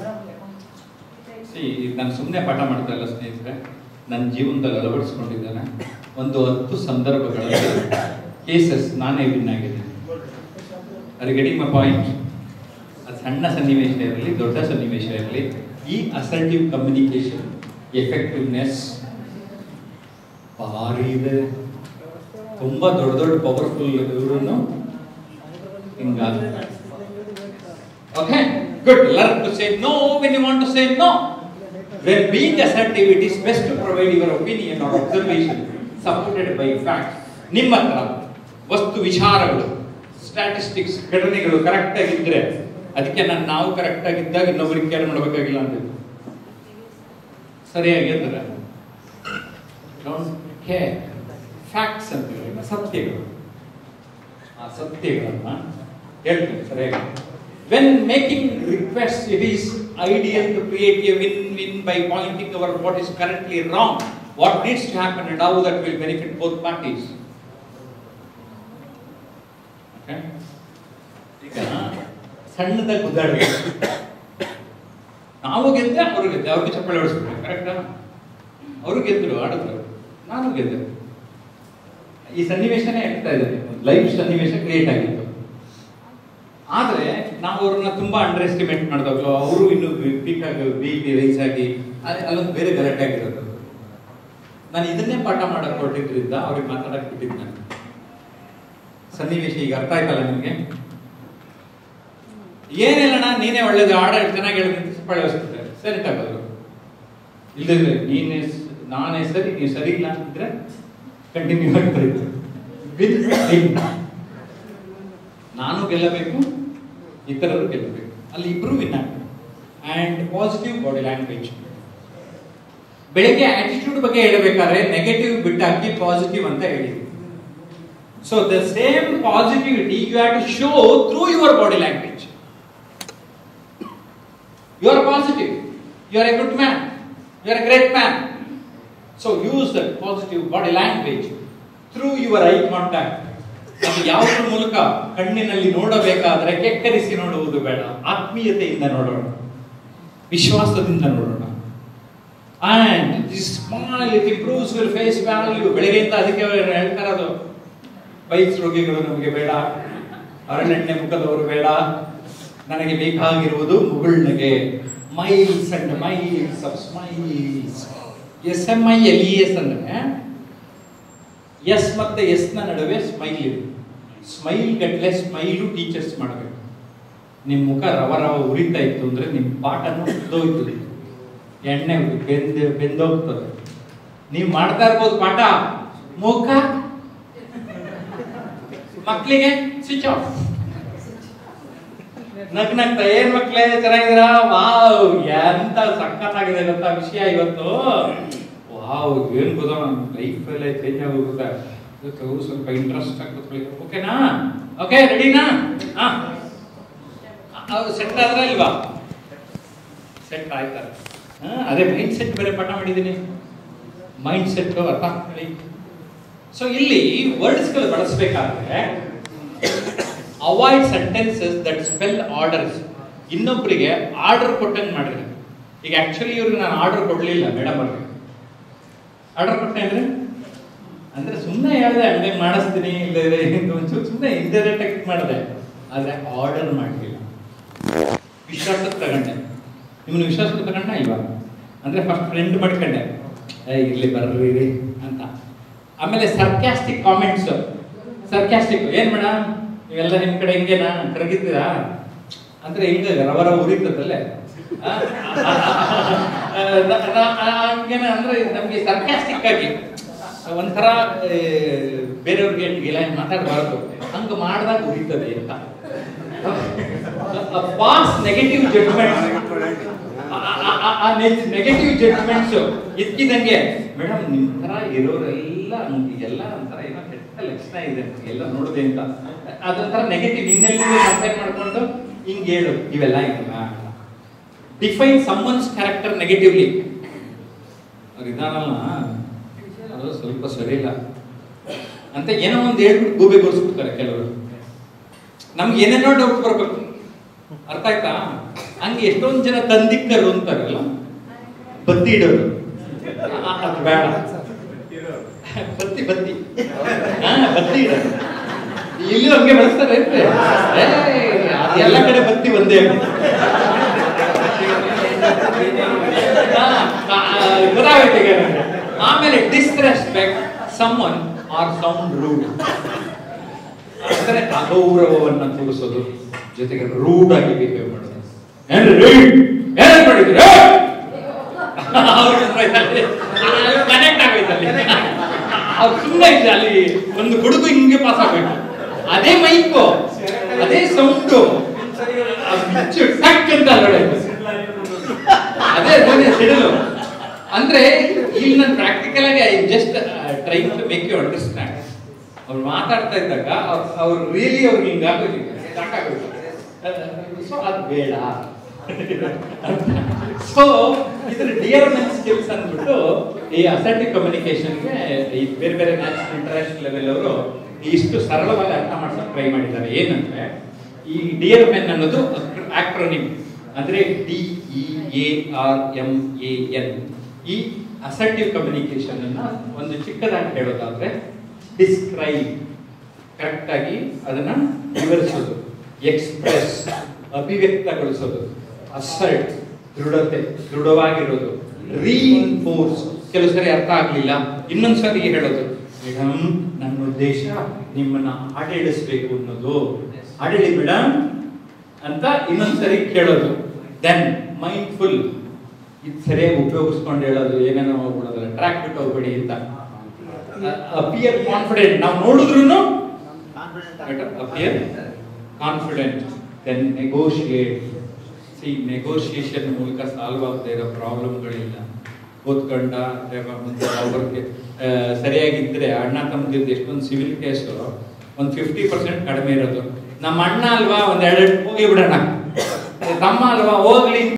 See, ನಾನು ಸುಮ್ಮನೆ ಪಾಠ ಮಾಡ್ತಾ ಇಲ್ಲ ಸ್ನೇಹಿತರೆ ನನ್ನ ಜೀವನದಲ್ಲಿ ಅಳವಡಿಸ್ಕೊಂಡಿದ್ದೇನೆ ಒಂದು ಹತ್ತು ಸಂದರ್ಭಗಳಲ್ಲಿ ಕೇಸಸ್ ನಾನೇ ವಿನ್ ಆಗಿದ್ದೀನಿ ಅದು ಗೆಟಿಂಗ್ ಮೈ ಪಾಯಿಂಟ್ ಅದು ಸಣ್ಣ ಸನ್ನಿವೇಶ ಇರಲಿ ದೊಡ್ಡ ಸನ್ನಿವೇಶ ಇರಲಿ ಈ ಅಸರ್ಟಿವ್ ಕಮ್ಯುನಿಕೇಶನ್ ಎಫೆಕ್ಟಿವ್ನೆಸ್ ಭಾರಿ ಇದೆ ತುಂಬಾ ದೊಡ್ಡ ದೊಡ್ಡ ಪವರ್ಫುಲ್ ಇವರು ಹಿಂಗಾಗ okay good learn to say no when you want to say no when being assertive it is best to provide your opinion or observation supported by fact ನಿಮ್ಮ ಹತ್ರ ವಸ್ತು ವಿಚಾರಗಳು ಸ್ಟ್ಯಾಟಿಸ್ಟಿಕ್ಸ್ ಘಟನೆಗಳು ಕರೆಕ್ಟ್ ಆಗಿದ್ರೆ ಅದಕ್ಕೆ ನಾನು ನಾವು ಕರೆಕ್ಟ್ ಆಗಿದ್ದಾಗ ಇನ್ನೊಬ್ಬರಿಗೆ ಕೇರ್ ಮಾಡಬೇಕಾಗಿಲ್ಲ ಅಂತ ಸರಿಯಾಗಿ ಅಂದ್ರೆ ಕೇರ್ ಫ್ಯಾಕ್ಟ್ಸ್ ಅಂತ ಹೇಳಿ ಸತ್ಯಗಳು ಆ ಸತ್ಯಗಳನ್ನ ಹೇಳ್ತೀನಿ ಸರಿಯಾಗಿ when making request it is ideal to create a win win by pointing our what is currently wrong what needs to happen and how that will benefit both parties ಈಗ ಸಣ್ಣದಾಗಿ ಗುದ್ದಾಡಬೇಕು ನಾವು ಗೆದ್ದೆ ಅವರು ಗೆದ್ದೆ ಅವ್ರಿಗೆ ಚಪ್ಪಾಳೆ ಹೊಡಿಸ್ಬೇಕು ಕರೆಕ್ಟಾ ಅವರು ಗೆದ್ದರು ಆಡಿದ್ರು ನಾನು ಗೆದ್ದೆ ಈ ಸನ್ನಿವೇಶನೇ ಆಗ್ತಾ ಇದೆ ಲೈವ್ ಸನ್ನಿವೇಶ ಕ್ರಿಯೇಟ್ ಆಗಿತ್ತು ಆದ್ರೆ ನಾವು ಅವ್ರನ್ನ ತುಂಬಾ ಅಂಡರ್ ಎಸ್ಟಿಮೇಟ್ ಮಾಡಿದಾಗಲೂ ಅವರು ಇನ್ನು ವೀಕ್ ಆಗಿ ಬಿ ರೈಸ್ ಆಗಿ ಅದ್- ಅಲ್ಲೊಂದು ಬೇರೆ ಗಲಾಟೆ ಆಗಿರೋದು ನಾನು ಇದನ್ನೇ ಪಾಠ ಮಾಡಕ್ ಹೊರಟಿದ್ರಿಂದ ಅವ್ರಿಗೆ ಮಾತಾಡಕ್ ಬಿಟ್ಟಿದ್ದು ನಾನು ಸನ್ನಿವೇಶ ಈಗ ಅರ್ಥ ಆಯ್ತಲ್ಲ ನಿಮ್ಗೆ ಏನಿಲ್ಲಣ್ಣ ನೀನೇ ಒಳ್ಳೇದು ಆಡ ಚೆನ್ನಾಗಿ ಹೇಳಿದ್ರೆ ಪಳೆಯಿಸ್ತದೆ ಸರಿ ತಗೋದು ಇಲ್ಲದಿದ್ರೆ ನೀನೇ ಸ- ನಾನೇ ಸರಿ ನೀವು ಸರಿ ಇಲ್ಲ ಅಂತಿದ್ರೆ ಕಂಟಿನ್ಯೂ ಆಗ್ತಾ ಇತ್ತು ವಿತ್ ನಾನು ಗೆಲ್ಲಬೇಕು ಇತರರು ಗೆಲ್ಲಬೇಕು ಅಲ್ಲಿ ಇಬ್ರು ವಿನ್ ಆಗ್ಬೇಕು ಅಂಡ್ ಪಾಸಿಟಿವ್ ಬಾಡಿ ಲ್ಯಾಂಗ್ವೇಜ್ ಬೆಳಿಗ್ಗೆ ಆಟಿಟ್ಯೂಡ್ ಬಗ್ಗೆ ಹೇಳಬೇಕಾದ್ರೆ ನೆಗೆಟಿವ್ ಬಿಟ್ಟಾಕಿ ಪಾಸಿಟಿವ್ ಅಂತ ಹೇಳಿ so the same positivity you have to show through your body language you are positive you are a good man you are a great man so use the positive body language through your eye contact ಅದು ಯಾವುದ್ರ ಮೂಲಕ ಕಣ್ಣಿನಲ್ಲಿ ನೋಡಬೇಕಾದ್ರೆ ಕೆಕ್ಕರಿಸಿ ನೋಡುವುದು ಬೇಡ ಆತ್ಮೀಯತೆಯಿಂದ ನೋಡೋಣ ವಿಶ್ವಾಸದಿಂದ ನೋಡೋಣ and this small it improves your face value ಬೆಳಗ್ಗೆಯಿಂದ ಅದಕ್ಕೆ ಅವ್ರು ಹೇಳ್ತಾ ಇರೋದು ಬೈಕ್ಸ್ ರೋಗಿಗಳು ನಮಗೆ ಬೇಡ ಅರಳೆಣ್ಣೆ ಮುಖದವರು ಬೇಡ ನನಗೆ ಬೇಕಾಗಿರುವುದು ಮುಗುಳ್ನಗೆ miles and miles of smiles S M I L E S ಅಂದ್ರೆ ಎಸ್ ಮತ್ತೆ ಎಸ್ ನ ನಡುವೆ ಸ್ಮೈಲ್ ಇದೆ ಸ್ಮೈಲ್ ಗಟ್ಲೆ ಸ್ಮೈಲು ಟೀಚರ್ಸ್ ಮಾಡಬೇಕು ನಿಮ್ಮ ಮುಖ ರವ ರವ ಉರಿತಾ ಇತ್ತು ಅಂದ್ರೆ ನಿಮ್ಮ ಪಾಠನು ಉದ್ದೋಯ್ತದೆ ಎಣ್ಣೆ ಬೆಂದ ಬೆಂದೋಗ್ತದೆ ನೀವು ಮಾಡ್ತಾ ಇರ್ಬೋದು ಪಾಠ ಮುಖ ಮಕ್ಕಳಿಗೆ ಸ್ವಿಚ್ ಆಫ್ ನಗ್ ನಗ್ತಾ ಏನ್ ಮಕ್ಳೇ ಚೆನ್ನಾಗಿದ್ದೀರಾ ವಾವ್ ಎಂತ ಸಖತ್ತಾಗಿದೆ ಗೊತ್ತಾ ವಿಷಯ ಇವತ್ತು ವಾವ್ ಏನ್ ಗೊತ್ತಾ ನನ್ನ ಲೈಫ್ ಎಲ್ಲ ಚೇಂಜ್ ಆಗೋಗುತ್ತೆ ಅದಕ್ಕೆ ಅವ್ರು ಸ್ವಲ್ಪ ಇಂಟ್ರೆಸ್ಟ್ ಆಗಿ ಕೂತ್ಕೊಳ್ಳಿ ಓಕೆನಾ ಓಕೆ ರೆಡಿನಾ ಹಾ ಅವ್ರು ಸೆಟ್ ಆದ್ರೆ ಇಲ್ವಾ ಸೆಟ್ ಆಯ್ತಾರೆ ಹಾ, ಅದೇ ಮೈಂಡ್ ಸೆಟ್ ಬೇರೆ ಪಾಠ ಮಾಡಿದ್ದೀನಿ ಮೈಂಡ್ ಸೆಟ್ ಅರ್ಥ ಮಾಡಿ ಸೊ ಇಲ್ಲಿ ವರ್ಡ್ಸ್ಗಳು ಬಳಸಬೇಕಾದ್ರೆ avoid sentences that spell orders ಇನ್ನೊಬ್ಬರಿಗೆ ಆರ್ಡರ್ ಕೊಟ್ಟಂಗೆ ಮಾಡಿದ್ರೆ ಈಗ ಆಕ್ಚುಲಿ ಇವ್ರಿಗೆ ನಾನು ಆರ್ಡರ್ ಕೊಡ್ಲಿಲ್ಲ ಮೇಡಮ್ ಅವ್ರಿಗೆ ಆರ್ಡರ್ ಕೊಟ್ಟೆ ಅಂದ್ರೆ ಅಂದ್ರೆ ಸುಮ್ಮನೆ ಹೇಳ್ದೆ ಹಂಗೆ ಮಾಡಿಸ್ತೀನಿ ಇಲ್ಲ ಒಂಚೂರು ಸುಮ್ಮನೆ ಇಂಡೈರೆಕ್ಟ್ ಆಗಿ ಮಾಡಿದೆ ಆದ್ರೆ ಆರ್ಡರ್ ಮಾಡಲಿಲ್ಲ ವಿಶ್ವಾಸಕ್ಕೆ ತಗೊಂಡೆ ನಿಮ್ಮನ್ನು ವಿಶ್ವಾಸಕ್ಕೆ ತಗೊಂಡ ಇಲ್ವಾ ಅಂದ್ರೆ ಫಸ್ಟ್ ಫ್ರೆಂಡ್ ಮಾಡ್ಕೊಂಡೆ ಏ ಇಲ್ಲಿ ಬರ್ರಿ ಅಂತ ಆಮೇಲೆ ಸರ್ಕ್ಯಾಸ್ಟಿಕ್ ಕಾಮೆಂಟ್ಸ್ ಸರ್ಕ್ಯಾಸ್ಟಿಕ್ ಏನ್ ಮೇಡಮ್ ನೀವೆಲ್ಲ ನಿಮ್ ಕಡೆ ಹಿಂಗೇನಾ ಕರಗಿದ್ದೀರಾ ಅಂದ್ರೆ ಹಿಂಗ ರವರ ಉರಿತದಲ್ಲೇ ಆ? ಆ, ನ- ನ- ಆ, ಹಂಗೇನ ಅಂದ್ರೆ ನಮ್ಗೆ ಸರ್ಕ್ಯಾಸ್ಟಿಕ್ ಆಗಿ ಒಂಥರ ಏ, ಬೇರೆಯವ್ರಿಗೆ ಇಲ್ಲ ಮಾತಾಡಬಾರದು ಹಂಗ ಮಾಡಿದಾಗ ಉರಿತದೆ ಅಂತ pass negative judgement negative judgements ಇದ್ಕಿದಂಗೆ ಮೇಡಮ್ ನಿಮ್ ತರ ಇರೋರೆಲ್ಲ ಎಲ್ಲ ಒಂಥರ ಏನೋ ಕೆಟ್ಟ ಲಕ್ಷಣ ಇದೆ ಎಲ್ಲ ನೋಡಿದೆ ಅಂತ ಅದೊಂಥರ ನೆಗೆಟಿವ್ ಇನ್ನೆಲ್ಲಿ ಕಂಪೇರ್ ಮಾಡ್ಕೊಂಡು ಹಿಂಗ್ ಹೇಳು ಇವೆಲ್ಲ ಇಲ್ಲ ಡಿಫೈನ್ ಸಮ್ಮನ್ಸ್ ಕ್ಯಾರೆಕ್ಟರ್ ನೆಗೆಟಿವ್ಲಿ ಅವ್ರು ಇದಾನಲ್ಲ ಅದು ಸ್ವಲ್ಪ ಸರಿ ಇಲ್ಲ ಅಂತ ಏನೋ ಒಂದು ಹೇಳ್ಬಿಟ್ಟು ಗೂಬೆ ಗೊಳಿಸ್ಬಿಡ್ತಾರೆ ಕೆಲವರು ನಮ್ಗೆ ಏನೇನೋ ಡೌಟ್ ಬರ್ಬೇಕು ಅರ್ಥ ಆಯ್ತಾ ಹಂಗೆ ಎಷ್ಟೊಂದು ಜನ ತಂದಿಕ್ಕರು ಅಂತಾರಲ್ಲ ಬತ್ತಿ ಇಡೋರು ಆ, ಅದು ಬೇಡ ಬತ್ತಿ ಬತ್ತಿ ಹಾ, ಬತ್ತಿ ಇಡೋರು ಇಲ್ಲಿ ಹಂಗೆ ಬಳಸ್ತಾರೆ ಅಂತೆ ಏ, ಅದು ಎಲ್ಲ ಕಡೆ ಬತ್ತಿ ಒಂದೇ ಹಾ, ಆ, ಗೊತ್ತಾಗುತ್ತೆ ಈಗ ನನಗೆ. ಆಮೇಲೆ disrespect someone or sound rude ಅಂದ್ರೆ ಅಗೌರವವನ್ನ ತೋರಿಸೋದು ಜೊತೆಗೆ ರೂಡ್ ಆಗಿ ಬಿಹೇವ್ ಮಾಡೋದು ಏನ್ರಿ ಏನ್ ಮಾಡಿದ್ರಿ ಕನೆಕ್ಟ್ ಆಗೈತಲ್ಲಿ ಅವ್ರು ಸುಮ್ಮನೆ ಇದೆ ಅಲ್ಲಿ ಒಂದು ಗುಡುಗು ಹಿಂಗೆ ಪಾಸ್ ಆಗ್ಬೇಕು ಅದೇ ಮೈಕು ಅದೇ ಸೌಂಡು ಟಕ್ ಅಂತ ಹೊಡೆಯೋದು. ಅದೇ ಅದೇ ಸಿಡಲು ಅಂದ್ರೆ ಇಲ್ಲಿ ನಾನು ಪ್ರಾಕ್ಟಿಕಲ್ ಆಗಿ I just trying to make you understand ಅವ್ರು ಮಾತಾಡ್ತಾ ಇದ್ದಾಗ ಅವ್ರು ರಿಯಲಿ ಅವ್ರಿಗೆ ಹಿಂಗಾಗೋದು ಸಾಕಾಗೋದು ಸೊ ಅದು ಬೇಡ ಸೊ ಇದ್ರ ಡಿಯರ್ಮೆಂಟ್ ಸ್ಕಿಲ್ಸ್ ಅಂದ್ಬಿಟ್ಟು ಈ ಅಸರ್ಟಿವ್ ಕಮ್ಯುನಿಕೇಶನ್ಗೆ ಈ ಬೇರೆ ಬೇರೆ ನ್ಯಾಷನಲ್ ಇಂಟರ್ನ್ಯಾಷನಲ್ ಲೆವೆಲ್ ಅವರು ಇಷ್ಟು ಸರಳವಾಗಿ ಅರ್ಥ ಮಾಡ್ಸೋಕೆ ಟ್ರೈ ಮಾಡಿದ್ದಾರೆ ಏನಂದ್ರೆ ಈ ಡಿಯರ್ ಮೆನ್ ಅನ್ನೋದು ಆಕ್ರೋನಿಮ್ ಅಂದ್ರೆ D E A R M A N ಈ ಅಸರ್ಟಿವ್ ಕಮ್ಯುನಿಕೇಶನ್ ಅನ್ನ ಒಂದು ಚಿಕ್ಕದಾಗಿ ಹೇಳೋದಾದ್ರೆ ಡಿಸ್ಕ್ರೈಬ್ ಕರೆಕ್ಟ್ ಆಗಿ ಅದನ್ನ ವಿವರಿಸೋದು ಎಕ್ಸ್ಪ್ರೆಸ್ ಅಭಿವ್ಯಕ್ತಗೊಳಿಸೋದು ಅಸರ್ಟ್ ದೃಢತೆ ದೃಢವಾಗಿರೋದು ರೀಇನ್ಫೋರ್ಸ್ ಕೆಲವು ಸರಿ ಅರ್ಥ ಆಗ್ಲಿಲ್ಲ ಇನ್ನೊಂದ್ ಸರಿ ಹೇಳೋದು ಮೇಡಮ್ ನನ್ನ ಉದ್ದೇಶ ನಿಮ್ಮನ್ನ ಆಡಳಿಸಬೇಕು ಅನ್ನೋದು ಆಡಳಿ ಮೇಡಮ್ ಅಂತ ಇನ್ನೊಂದ್ಸರಿ ಕೇಳೋದು ದೆನ್ ಮೈಂಡ್ಫುಲ್ ಇದು ಸರಿಯಾಗಿ ಉಪಯೋಗಿಸ್ಕೊಂಡು ಹೇಳೋದು ಏನೇನೋ ಹೋಗ್ಬಿಡೋದಲ್ಲ ಟ್ರ್ಯಾಕ್ ಬಿಟ್ಟು ಹೋಗ್ಬೇಡಿ ಅಂತ ಅಪಿಯರ್ ಕಾನ್ಫಿಡೆಂಟ್ ನಾವು ನೋಡಿದ್ರು ಅಪಿಯರ್ ಕಾನ್ಫಿಡೆಂಟ್ ದೆನ್ ನೆಗೋಷಿಯೇಟ್ ಸಿ ನೆಗೋಷಿಯೇಷನ್ ಮೂಲಕ ಸಾಲ್ವ್ ಆಗದೆ ಇರೋ ಪ್ರಾಬ್ಲಮ್ಗಳಿಲ್ಲ ಓದ್ಕೊಂಡ ಮುಂದೆ ಅವ್ರಿಗೆ ಸರಿಯಾಗಿದ್ದರೆ ಅಣ್ಣ ತಮ್ಮದಿದ್ದು ಎಷ್ಟೊಂದು ಸಿವಿಲ್ ಕೇಸು ಒಂದು ಫಿಫ್ಟಿ ಪರ್ಸೆಂಟ್ ಕಡಿಮೆ ಇರೋದು ನಮ್ಮ ಅಣ್ಣ ಅಲ್ವಾ ಒಂದ್ ಎರಡು ಹೋಗಿ ಬಿಡೋಣ ತಮ್ಮ ಅಲ್ವಾ ಹೋಗ್ಲಿ